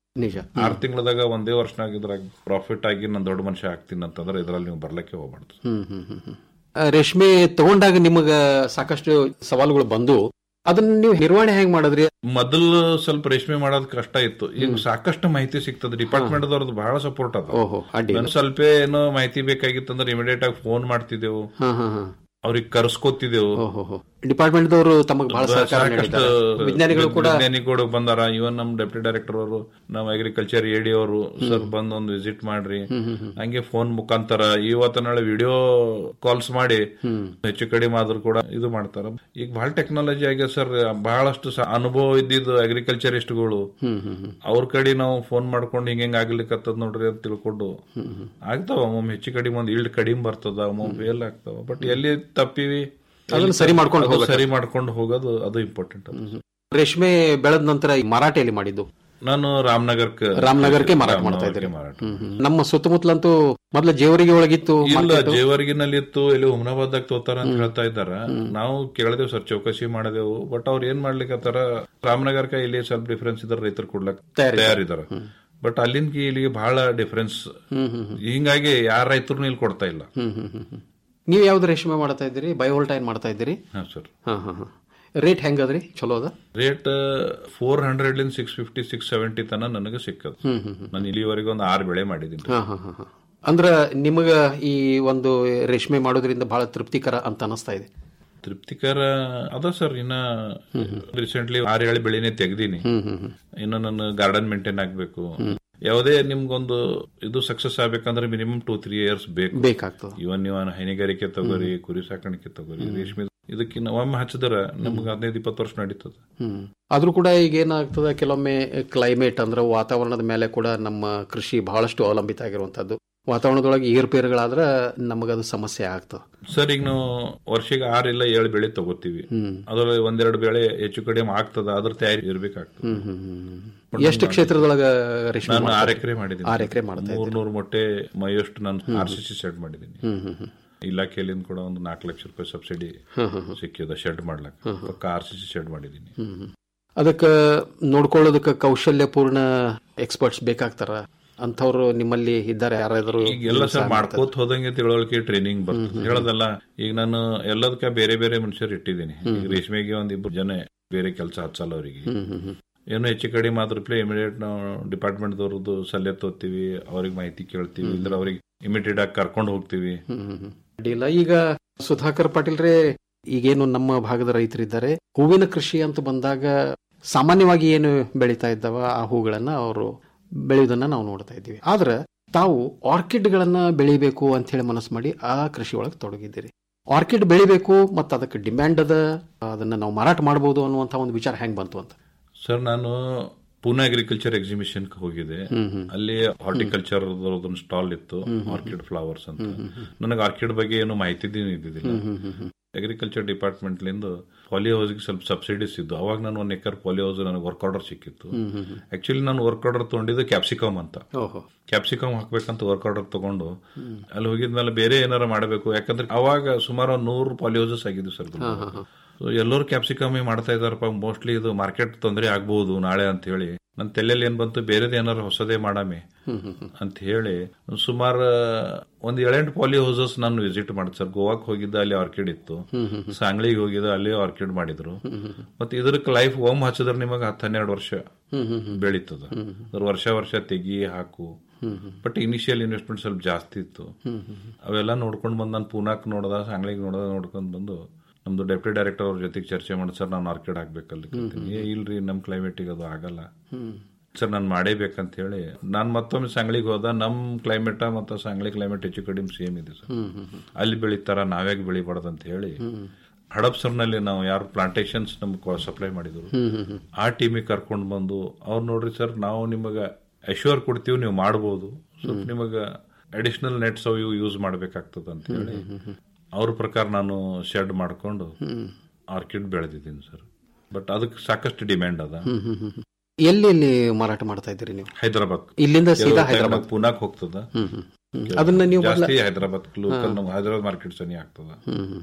ನಿಜ ಆರ್ ತಿಂಗಳದಾಗ ಒಂದೇ ವರ್ಷನಾಗ ಇದ್ರಾಗ ಪ್ರಾಫಿಟ್ ಆಗಿ ನಾನು ದೊಡ್ಡ ಮನುಷ್ಯ ಆಗ್ತೀನಿ ಅಂತಂದ್ರೆ ಇದ್ರಲ್ಲಿ ನೀವು ಬರ್ಲಿಕ್ಕೆ ಹೋಗ್ಬಾರ್ದು ಹ್ಮ್ ಹ್ಮ್ ಹ್ಮ್ ಹ್ಮ್. ಆ, ರೇಷ್ಮೆ ತಗೊಂಡಾಗ ನಿಮಗ ಸಾಕಷ್ಟು ಸವಾಲುಗಳು ಬಂದು ಅದನ್ನ ನೀವು ನಿರ್ವಹಣೆ ಹೆಂಗ್ ಮಾಡಿದ್ರಿ ಮೊದಲು ಸ್ವಲ್ಪ ರೇಷ್ಮೆ ಮಾಡೋದ್ ಕಷ್ಟ ಇತ್ತು ಈಗ ಸಾಕಷ್ಟು ಮಾಹಿತಿ ಸಿಗ್ತದೆ ಡಿಪಾರ್ಟ್ಮೆಂಟ್ ಅವ್ರದ್ದು ಬಹಳ ಸಪೋರ್ಟ್ ಅದ ಓಹೋ ಅಡ್ಡಿ ನನ್ ಸ್ವಲ್ಪ ಏನೋ ಮಾಹಿತಿ ಬೇಕಾಗಿತ್ತಂದ್ರೆ ಇಮಿಡಿಯೇಟ್ ಆಗಿ ಫೋನ್ ಮಾಡ್ತಿದ್ದೆವು ಹಾ ಹಾ ಹಾ ಅವ್ರಿಗೆ ಕರ್ಸ್ಕೊತಿದ್ದೆವು ಡಿಪಾರ್ಟ್ಮೆಂಟ್ ದವರು ತಮಗೆ ಬಹಳ ಸಹಕಾರ ಸಾಕಷ್ಟು ನೀಡಿದ್ದಾರೆ ವಿಜ್ಞಾನಿಗಳು ಕೂಡ ವಿಜ್ಞಾನಿಗಳು ಬಂದಾರ ಇವನ್ ನಮ್ ಡೆಪ್ಯೂಟಿ ಡೈರೆಕ್ಟರ್ ಅವರು ನಮ್ಮ ಅಗ್ರಿಕಲ್ಚರ್ ಎಡಿ ಅವರು ಸರ್ ಬಂದ್ ಒಂದು ವಿಸಿಟ್ ಮಾಡ್ರಿ ಹಂಗೆ ಫೋನ್ ಮುಖಾಂತರ ಇವತ್ತ ನಾಳೆ ವಿಡಿಯೋ ಕಾಲ್ಸ್ ಮಾಡಿ ಹೆಚ್ಚು ಕಡಿಮೆ ಆದ್ರೂ ಕೂಡ ಇದು ಮಾಡ್ತಾರ ಈಗ ಬಹಳ ಟೆಕ್ನಾಲಜಿ ಆಗ್ಯದ ಸರ್ ಬಹಳಷ್ಟು ಸ- ಅನುಭವ ಇದ್ದಿದ್ದು ಅಗ್ರಿಕಲ್ಚರಿಸ್ಟ್ಗಳು ಅವ್ರ ಕಡೆ ನಾವು ಫೋನ್ ಮಾಡ್ಕೊಂಡು ಹಿಂಗ ಹಿಂಗ ಆಗ್ಲಿಕ್ಕತ್ತದ ನೋಡ್ರಿ ಅಂತ ತಿಳ್ಕೊಂಡು ಆಗ್ತಾವ ಒಮ್ಮೊಮ್ಮೆ ಹೆಚ್ಚು ಕಡಿಮೆ ಒಂದ್ ಇಲ್ಡ್ ಕಡಿಮೆ ಬರ್ತದ ಒಮ್ಮೊಮ್ಮೆ ಫೇಲ್ ಆಗ್ತಾವ ಬಟ್ ಎಲ್ಲಿ ತಪ್ಪಿವಿ ಅದನ್ನ ಸರಿ ಮಾಡ್ಕೊಂಡು ಅದು ಹೋಗ್ಬೇಕು. ಸರಿ ಮಾಡ್ಕೊಂಡು ಹೋಗೋದು ಅದು ಇಂಪಾರ್ಟೆಂಟ್ ರೇಷ್ಮೆ ಬೆಳೆದ ನಂತರ ಈ ಮಾರಾಟ ಎಲ್ಲಿ ಮಾಡಿದ್ದು ನಾನು ರಾಮನಗರಕ್ಕೆ ರಾಮನಗರಕ್ಕೆ ಮಾರಾಟ ಮಾಡ್ತಾ ಇದ್ದೀರಿ ಹ್ಮ್, ಹ್ಮ್. ನಮ್ಮ ಸುತ್ತಮುತ್ತಲಂತೂ ಮೊದಲ ಜೇವರಿಗೆ ಒಳಗಿತ್ತು ಇಲ್ಲ market. ಜೇವರ್ಗಿನಲ್ಲಿ ಇತ್ತು ಎಲ್ಲಿ ಹುಮ್ನಾಬಾದ್ದಾಗ ತೋತಾರ ಅಂತ ಹೇಳ್ತಾ ಇದ್ದಾರ ನಾವು ಕೇಳಿದೆವು ಸರ್ ಚೌಕಸಿ ಮಾಡಿದೆವು ಬಟ್ ಅವ್ರು ಏನ್ ಮಾಡ್ಲಿಕ್ಕತ್ತಾರ ರಾಮನಗರಕ್ಕೆ ಇಲ್ಲಿ ಸ್ವಲ್ಪ ಡಿಫ್ರೆನ್ಸ್ ಇದಾರೆ ರೈತರು ಕೊಡ್ಲಕ್ ತಯಾರಿದ್ದಾರೆ. ತಯಾರಿದಾರ ಬಟ್ ಅಲ್ಲಿಂದ ಇಲ್ಲಿಗೆ ಬಹಳ ಡಿಫ್ರೆನ್ಸ್ ಹ್ಮ್, ಹ್ಮ್, ಹ್ಮ್. ಹಿಂಗಾಗಿ ಯಾರ ರೈತರು ಇಲ್ಲಿ ಕೊಡ್ತಾ ಇಲ್ಲ ಹ್ಮ್, ಹ್ಮ್, ಹ್ಮ್, ಹ್ಮ್. ನೀವು ಯಾವ್ದು ರೇಷ್ಮೆ ಮಾಡ್ತಾ ಇದ್ದೀರಿ ಬಯೋಲ್ಟೈನ್ ಮಾಡ್ತಾ ಇದ್ದೀರಿ ಹಾ ಸರ್ ಹಾ ಹಾ ಹಾ ರೇಟ್ ಹೆಂಗದ್ರಿ ಚಲೋ ಅದ ರೇಟ್ ಫೋರ್ ಹಂಡ್ರೆಡ್ ಲಿಂದ ಸಿಕ್ಸ್ ಫಿಫ್ಟಿ ಸಿಕ್ಸ್ ಸೆವೆಂಟಿ ತನ ನನಗೆ ಸಿಕ್ಕದು ಹ್ಮ್, ಹ್ಮ್, ಹ್ಮ್. ನಾನು ಇಲ್ಲಿವರೆಗೆ ಒಂದು ಆರು ಬೆಳೆ ಮಾಡಿದ್ದೀನಿ ಹಾ ಹಾ ಹಾ ಹಾ ಅಂದ್ರ ನಿಮಗ ಈ ಒಂದು ರೇಷ್ಮೆ ಮಾಡೋದ್ರಿಂದ ಬಹಳ ತೃಪ್ತಿಕರ ಅಂತ ಅನಿಸ್ತಾ ಇದೆ ತೃಪ್ತಿಕರ ಅದ ಸರ್ ಇನ್ನ ರೀಸೆಂಟ್ಲಿ ಆರು ಏಳು ಬೆಳೆನೆ ತೆಗ್ದೀನಿ ಇನ್ನು ನನ್ನ ಗಾರ್ಡನ್ ಮೇಂಟೈನ್ ಆಗ್ಬೇಕು ಯಾವುದೇ ನಿಮ್ಗೊಂದು ಇದು ಸಕ್ಸಸ್ ಆಗ್ಬೇಕಂದ್ರೆ ಮಿನಿಮಮ್ ಟೂ ತ್ರೀ ಇಯರ್ಸ್ ಬೇಕು ಬೇಕಾಗ್ತದೆ ಇವನ್ ನೀವು ಹೈನುಗಾರಿಕೆ ತಗೋರಿ ಕುರಿ ಸಾಕಾಣಿಕೆ ತಗೋರಿ ರೇಷ್ಮೆ ಇದಕ್ಕಿನ್ನ ಒಮ್ಮೆ ಹಚ್ಚಿದ್ರ ನಮ್ಗೆ ಹದಿನೈದು ಇಪ್ಪತ್ತು ವರ್ಷ ನಡೀತದ ಹ್ಮ್ ಆದ್ರೂ ಕೂಡ ಈಗ ಏನಾಗ್ತದೆ ಕೆಲವೊಮ್ಮೆ ಕ್ಲೈಮೇಟ್ ಅಂದ್ರೆ ವಾತಾವರಣದ ಮೇಲೆ ಕೂಡ ನಮ್ಮ ಕೃಷಿ ಬಹಳಷ್ಟು ಅವಲಂಬಿತ ಆಗಿರುವಂತದ್ದು ವಾತಾವರಣದೊಳಗೆ ಏರುಪೇರುಗಳಾದ್ರೆ ನಮಗದು ಸಮಸ್ಯೆ ಆಗ್ತದೆ ಸರ್ ಈಗ ನಾವು ವರ್ಷಿಗೆ ಆರ್ ಇಲ್ಲ ಏಳು ಬೆಳೆ ತಗೋತೀವಿ ಅದ್ರಲ್ಲಿ ಒಂದೆರಡು ಬೆಳೆ ಹೆಚ್ಚು ಕಡಿಮೆ ಆಗ್ತದ ಅದ್ರ ತಯಾರಿ ಇರ್ಬೇಕಾಗ್ತದೆ ಹ್ಮ್ ಹ್ಮ್ ಹ್ಮ್ ಎಷ್ಟು ಕ್ಷೇತ್ರದೊಳಗ ರೇಷ್ಮೆ ನಾನು ಮಾಡ್ತಾ ಆರು ಇದ್ದೀರಿ? ಎಕರೆ ಮಾಡಿದ್ದೀನಿ ಆರು ಎಕರೆ ಮಾಡ್ತಾ ಮೂರ್ ನೂರು ಮೊಟ್ಟೆ ಮೈಯಷ್ಟು ನಾನು ಹ್ಮ್. ಆರ್ ಸಿ ಸಿ ಶೆಡ್ ಮಾಡಿದ್ದೀನಿ ಹ್ಮ್ ಹ್ಮ್ ಹ್ಮ್ ಇಲಾಖೆಯಲ್ಲಿಂದ ಕೂಡ ಒಂದು ನಾಲ್ಕು ಲಕ್ಷ ರೂಪಾಯಿ ಸಬ್ಸಿಡಿ ಹ್ಮ್ ಹ್ಮ್ ಹ್ಮ್. ಸಿಕ್ಕಿದ ಶೆಡ್ ಮಾಡ್ಲಕ್ ಹ್ಮ್ ಹ್ಮ್. ಪಕ್ಕ ಆರ್ ಸಿ ಸಿ ಶೆಡ್ ಮಾಡಿದ್ದೀನಿ ಹ್ಮ್ ಹ್ಮ್. ಅದಕ್ಕ ನೋಡ್ಕೊಳ್ಳೋದಕ್ಕೆ ಕೌಶಲ್ಯಪೂರ್ಣ ಎಕ್ಸ್ಪರ್ಟ್ಸ್ ಬೇಕಾಗ್ತಾರ ಅಂಥವ್ರು ನಿಮ್ಮಲ್ಲಿ ಇದ್ದಾರೆ ಯಾರಾದರೂ ಈಗ ಎಲ್ಲ ಸರ್ ಮಾಡ್ಕೋತ ಹೋದಂಗೆ ತಿಳುವಳಿಕೆ ಟ್ರೈನಿಂಗ್ ಬರ್ತದೆ ಹೇಳೋದಲ್ಲ ಈಗ ನಾನು ಎಲ್ಲದಕ್ಕ ಬೇರೆ ಬೇರೆ ಮನುಷ್ಯರು ಇಟ್ಟಿದ್ದೀನಿ ಈಗ ರೇಷ್ಮೆಗೆ ಒಂದ್ ಇಬ್ರು ಜನ ಬೇರೆ ಕೆಲಸ ಹಚ್ಚಲ್ಲ ಅವರಿಗೆ ಹ್ಮ್ ಹ್ಮ್ ಹ್ಮ್. ಏನೋ ಹೆಚ್ಚು ಕಡಿಮೆ ಆದ್ರ ಪ್ಲೇ ಇಮಿಡಿಯೇಟ್ ನಾವು ಡಿಪಾರ್ಟ್ಮೆಂಟ್ ದವ್ರದ್ದು ಸಲಹೆ ತೋತೀವಿ ಅವ್ರಿಗೆ ಮಾಹಿತಿ ಕೇಳ್ತೀವಿ ಇಲ್ದ್ರ ಅವ್ರಿಗೆ ಇಮಿಡಿಯೇಟ್ ಆಗಿ ಕರ್ಕೊಂಡು ಹೋಗ್ತೀವಿ ಹ್ಮ್ ಹ್ಮ್ ಹ್ಮ್. ಅಡ್ಡಿಲ್ಲ ಈಗ ಸುಧಾಕರ್ ಪಾಟೀಲ್ರೇ ಈಗೇನು ನಮ್ಮ ಭಾಗದ ರೈತರಿದ್ದಾರೆ ಹೂವಿನ ಕೃಷಿ ಅಂತ ಬಂದಾಗ ಸಾಮಾನ್ಯವಾಗಿ ಏನು ಬೆಳೀತಾ ಇದ್ದಾವ ಆ ಹೂಗಳನ್ನ ಅವರು ಬೆಳೆಯುವುದನ್ನ ನಾವು ನೋಡ್ತಾ ಇದ್ದೀವಿ ಆದ್ರೆ ತಾವು ಆರ್ಕಿಡ್ಗಳನ್ನ ಬೆಳಿಬೇಕು ಅಂತ ಹೇಳಿ ಮನಸ್ಸು ಮಾಡಿ ಆ ಕೃಷಿ ಒಳಗೆ ತೊಡಗಿದ್ದೀರಿ ಆರ್ಕಿಡ್ ಬೆಳಿಬೇಕು ಮತ್ತು ಅದಕ್ಕೆ ಡಿಮ್ಯಾಂಡ್ ಅದ ಅದನ್ನ ನಾವು ಮಾರಾಟ ಮಾಡಬಹುದು ಅನ್ನುವಂಥ ಒಂದು ವಿಚಾರ ಹೆಂಗ್ ಬಂತು ಅಂತ ಸರ್ ನಾನು ಪೂನಾ ಅಗ್ರಿಕಲ್ಚರ್ ಎಕ್ಸಿಬಿಷನ್ ಹೋಗಿದ್ದೆ ಹ್ಮ್ ಹ್ಮ್. ಅಲ್ಲಿ ಹಾರ್ಟಿಕಲ್ಚರ್ ಒಂದು ಸ್ಟಾಲ್ ಇತ್ತು ಆರ್ಕಿಡ್ ಫ್ಲವರ್ಸ್ ಅಂತ ನನಗೆ ಆರ್ಕಿಡ್ ಬಗ್ಗೆ ಏನು ಮಾಹಿತಿ ಇದ್ದಿದ್ದಿಲ್ಲ ಹ್ಮ್ ಹ್ಮ್ ಹ್ಮ್ ಹ್ಮ್. ಅಗ್ರಿಕಲ್ಚರ್ ಡಿಪಾರ್ಟ್ಮೆಂಟ್ ಲಿಂದ ಪಾಲಿ ಹೌಸ್ಗೆ ಸ್ವಲ್ಪ ಸಬ್ಸಿಡೀಸ್ ಇದ್ದು ಅವಾಗ ನಾನು ಒಂದ್ ಎಕರ್ ಪಾಲಿ ಹೌಸ್ ನನಗೆ ವರ್ಕ್ ಆರ್ಡರ್ ಸಿಕ್ಕಿತ್ತು ಹ್ಮ್ ಹ್ಮ್ ಹ್ಮ್. ಆಕ್ಚುಲಿ ನಾನು ವರ್ಕ್ ಆರ್ಡರ್ ತಗೊಂಡಿದ್ದು ಕ್ಯಾಪ್ಸಿಕಮ್ ಅಂತ ಓಹೋ ಕ್ಯಾಪ್ಸಿಕಮ್ ಹಾಕ್ಬೇಕಂತ ವರ್ಕ್ ಆರ್ಡರ್ ತಗೊಂಡು ಅಲ್ಲಿ ಹೋಗಿದ್ಮೇಲೆ ಬೇರೆ ಏನಾರ ಮಾಡಬೇಕು ಯಾಕಂದ್ರೆ ಅವಾಗ ಸುಮಾರು ಒಂದ್ ನೂರು ಪಾಲಿ ಹೌಸಸ್ ಆಗಿದ್ದು ಸರ್ ಹಾ, ಹಾ, ಹಾ. ಸೊ ಎಲ್ಲರೂ ಕ್ಯಾಪ್ಸಿಕಮ್ ಮಾಡ್ತಾ ಇದಾರಪ್ಪ ಮೋಸ್ಟ್ಲಿ ಇದು ಮಾರ್ಕೆಟ್ ತೊಂದರೆ ಆಗ್ಬಹುದು ನಾಳೆ ಅಂತ ಹೇಳಿ ನನ್ನ ತಲೆಯಲ್ಲಿ ಏನ್ ಬಂತು ಬೇರೆದ್ ಏನಾರ ಹೊಸದೇ ಮಾಡಾಮಿ ಹ್ಮ್ ಹ್ಮ್ ಹ್ಮ್. ಅಂತ ಹೇಳಿ ಸುಮಾರು ಒಂದ್ ಏಳೆಂಟು ಪಾಲಿ ಹೌಸಸ್ ನಾನು ವಿಸಿಟ್ ಮಾಡಿದ್ ಸರ್ ಗೋವಾಕ್ ಹೋಗಿದ್ದ ಅಲ್ಲಿ ಆರ್ಕಿಡ್ ಇತ್ತು ಹ್ಮ್ ಹ್ಮ್ ಹ್ಮ್. ಸಾಂಗ್ಳಿಗೆ ಹೋಗಿದ್ದ ಅಲ್ಲಿ ಆರ್ಕಿಡ್ ಮಾಡಿದ್ರು ಹ್ಮ್ ಹ್ಮ್ ಹ್ಮ್. ಮತ್ತೆ ಇದ್ರಕ್ ಲೈಫ್ ಓಮ್ ಹಚ್ಚಿದ್ರೆ ನಿಮಗೆ ಹತ್ತು ಹನ್ನೆರಡು ವರ್ಷ ಹ್ಮ್ ಹ್ಮ್ ಹ್ಮ್. ಬೆಳೀತದ ಹ್ಮ್ ಹ್ಮ್. ಅದ್ರ ವರ್ಷ ವರ್ಷ ತೆಗಿ ಹಾಕು ಹ್ಮ್ ಹ್ಮ್. ಬಟ್ ಇನಿಷಿಯಲ್ ಇನ್ವೆಸ್ಟ್ಮೆಂಟ್ ಸ್ವಲ್ಪ ಜಾಸ್ತಿ ಇತ್ತು ಹ್ಮ್ ಹ್ಮ್ ಹ್ಮ್. ಅವೆಲ್ಲ ನೋಡ್ಕೊಂಡು ಬಂದು ನಾನು ಪೂನಾಕ್ ನೋಡ್ದ ಸಾಂಗ್ಳಿಗೆ ನೋಡ್ದ ನೋಡ್ಕೊಂಡು ಬಂದು ನಮ್ದು ಡೆಪ್ಯೂಟಿ ಡೈರೆಕ್ಟರ್ ಅವ್ರ ಜೊತೆಗೆ ಚರ್ಚೆ ಮಾಡಿ ಸರ್ ನಾನು ಆರ್ಕಿಡ್ ಹಾಕ್ಬೇಕಲ್ಲಿ ಏ ಇಲ್ರಿ ನಮ್ ಕ್ಲೈಮೇಟಿಗೆ ಅದು ಆಗಲ್ಲ ಹ್ಮ್. ಸರ್ ನಾನು ಮಾಡೇಬೇಕಂತ ಹೇಳಿ ನಾನು ಮತ್ತೊಮ್ಮೆ ಸಾಂಗ್ಳಿಗೆ ಹೋದ ನಮ್ ಕ್ಲೈಮೇಟ ಮತ್ತು ಸಾಂಗ್ಳಿ ಕ್ಲೈಮೇಟ್ ಹೆಚ್ಚು ಕಡಿಮೆ ಸೇಮ್ ಇದೆ ಸರ್ ಹ್ಮ್ ಹ್ಮ್ ಹ್ಮ್. ಅಲ್ಲಿ ಬೆಳಿತಾರ ನಾವ್ಯಾಕೆ ಬೆಳಿಬಾರ್ದು ಅಂತ ಹೇಳಿ ಹ್ಮ್. ಹಡಪ್ಸರ್ನಲ್ಲಿ ನಾವು ಯಾರು ಪ್ಲಾಂಟೇಶನ್ಸ್ ನಮ್ಗೆ ಸಪ್ಲೈ ಮಾಡಿದ್ರು ಹ್ಮ್ ಹ್ಮ್ ಹ್ಮ್. ಆ ಟೀಮಿಗೆ ಕರ್ಕೊಂಡು ಬಂದು ಅವ್ರು ನೋಡ್ರಿ ಸರ್ ನಾವು ನಿಮಗೆ ಅಶ್ಯೂರ್ ಕೊಡ್ತೀವಿ ನೀವು ಮಾಡ್ಬೋದು ಸ್ವಲ್ಪ ನಿಮಗೆ ಅಡಿಷನಲ್ ನೆಟ್ಸ್ ಅವು ಇವು ಯೂಸ್ ಮಾಡ್ಬೇಕಾಗ್ತದ ಅಂತ ಹೇಳಿ ಅವ್ರ ಪ್ರಕಾರ ನಾನು ಶೆಡ್ ಮಾಡ್ಕೊಂಡು ಹ್ಮ್. ಆರ್ಕಿಡ್ ಬೆಳೆದಿದ್ದೀನಿ ಸರ್ ಬಟ್ ಅದಕ್ಕೆ ಸಾಕಷ್ಟು ಡಿಮ್ಯಾಂಡ್ ಅದ ಹ್ಮ್ ಹ್ಮ್ ಹ್ಮ್ ಹ್ಮ್. ಎಲ್ಲಿ ಎಲ್ಲಿ ಮಾರಾಟ ಮಾಡ್ತಾ ಇದ್ದೀರಿ ನೀವು ಹೈದರಾಬಾದ್ ಇಲ್ಲಿಂದ ಸೀದಾ ಕೆಲವು time ಹೈದರಾಬಾದ್ ನಾಗ್ ಪೂನಾಕ್ ಹೋಗ್ತದ ಹ್ಮ್ ಹ್ಮ್ ಹ್ಮ್. ಅದನ್ನ ನೀವು ಮೊದ್ಲ- ಜಾಸ್ತಿ ಹೈದರಾಬಾದ್ ಲೋಕಲ್ ಹಾ. ಹೈದರಾಬಾದ್ ಮಾರ್ಕೆಟ್ ಸನಿ ಆಗ್ತದ ಹ್ಮ್ ಹ್ಮ್ ಹ್ಮ್.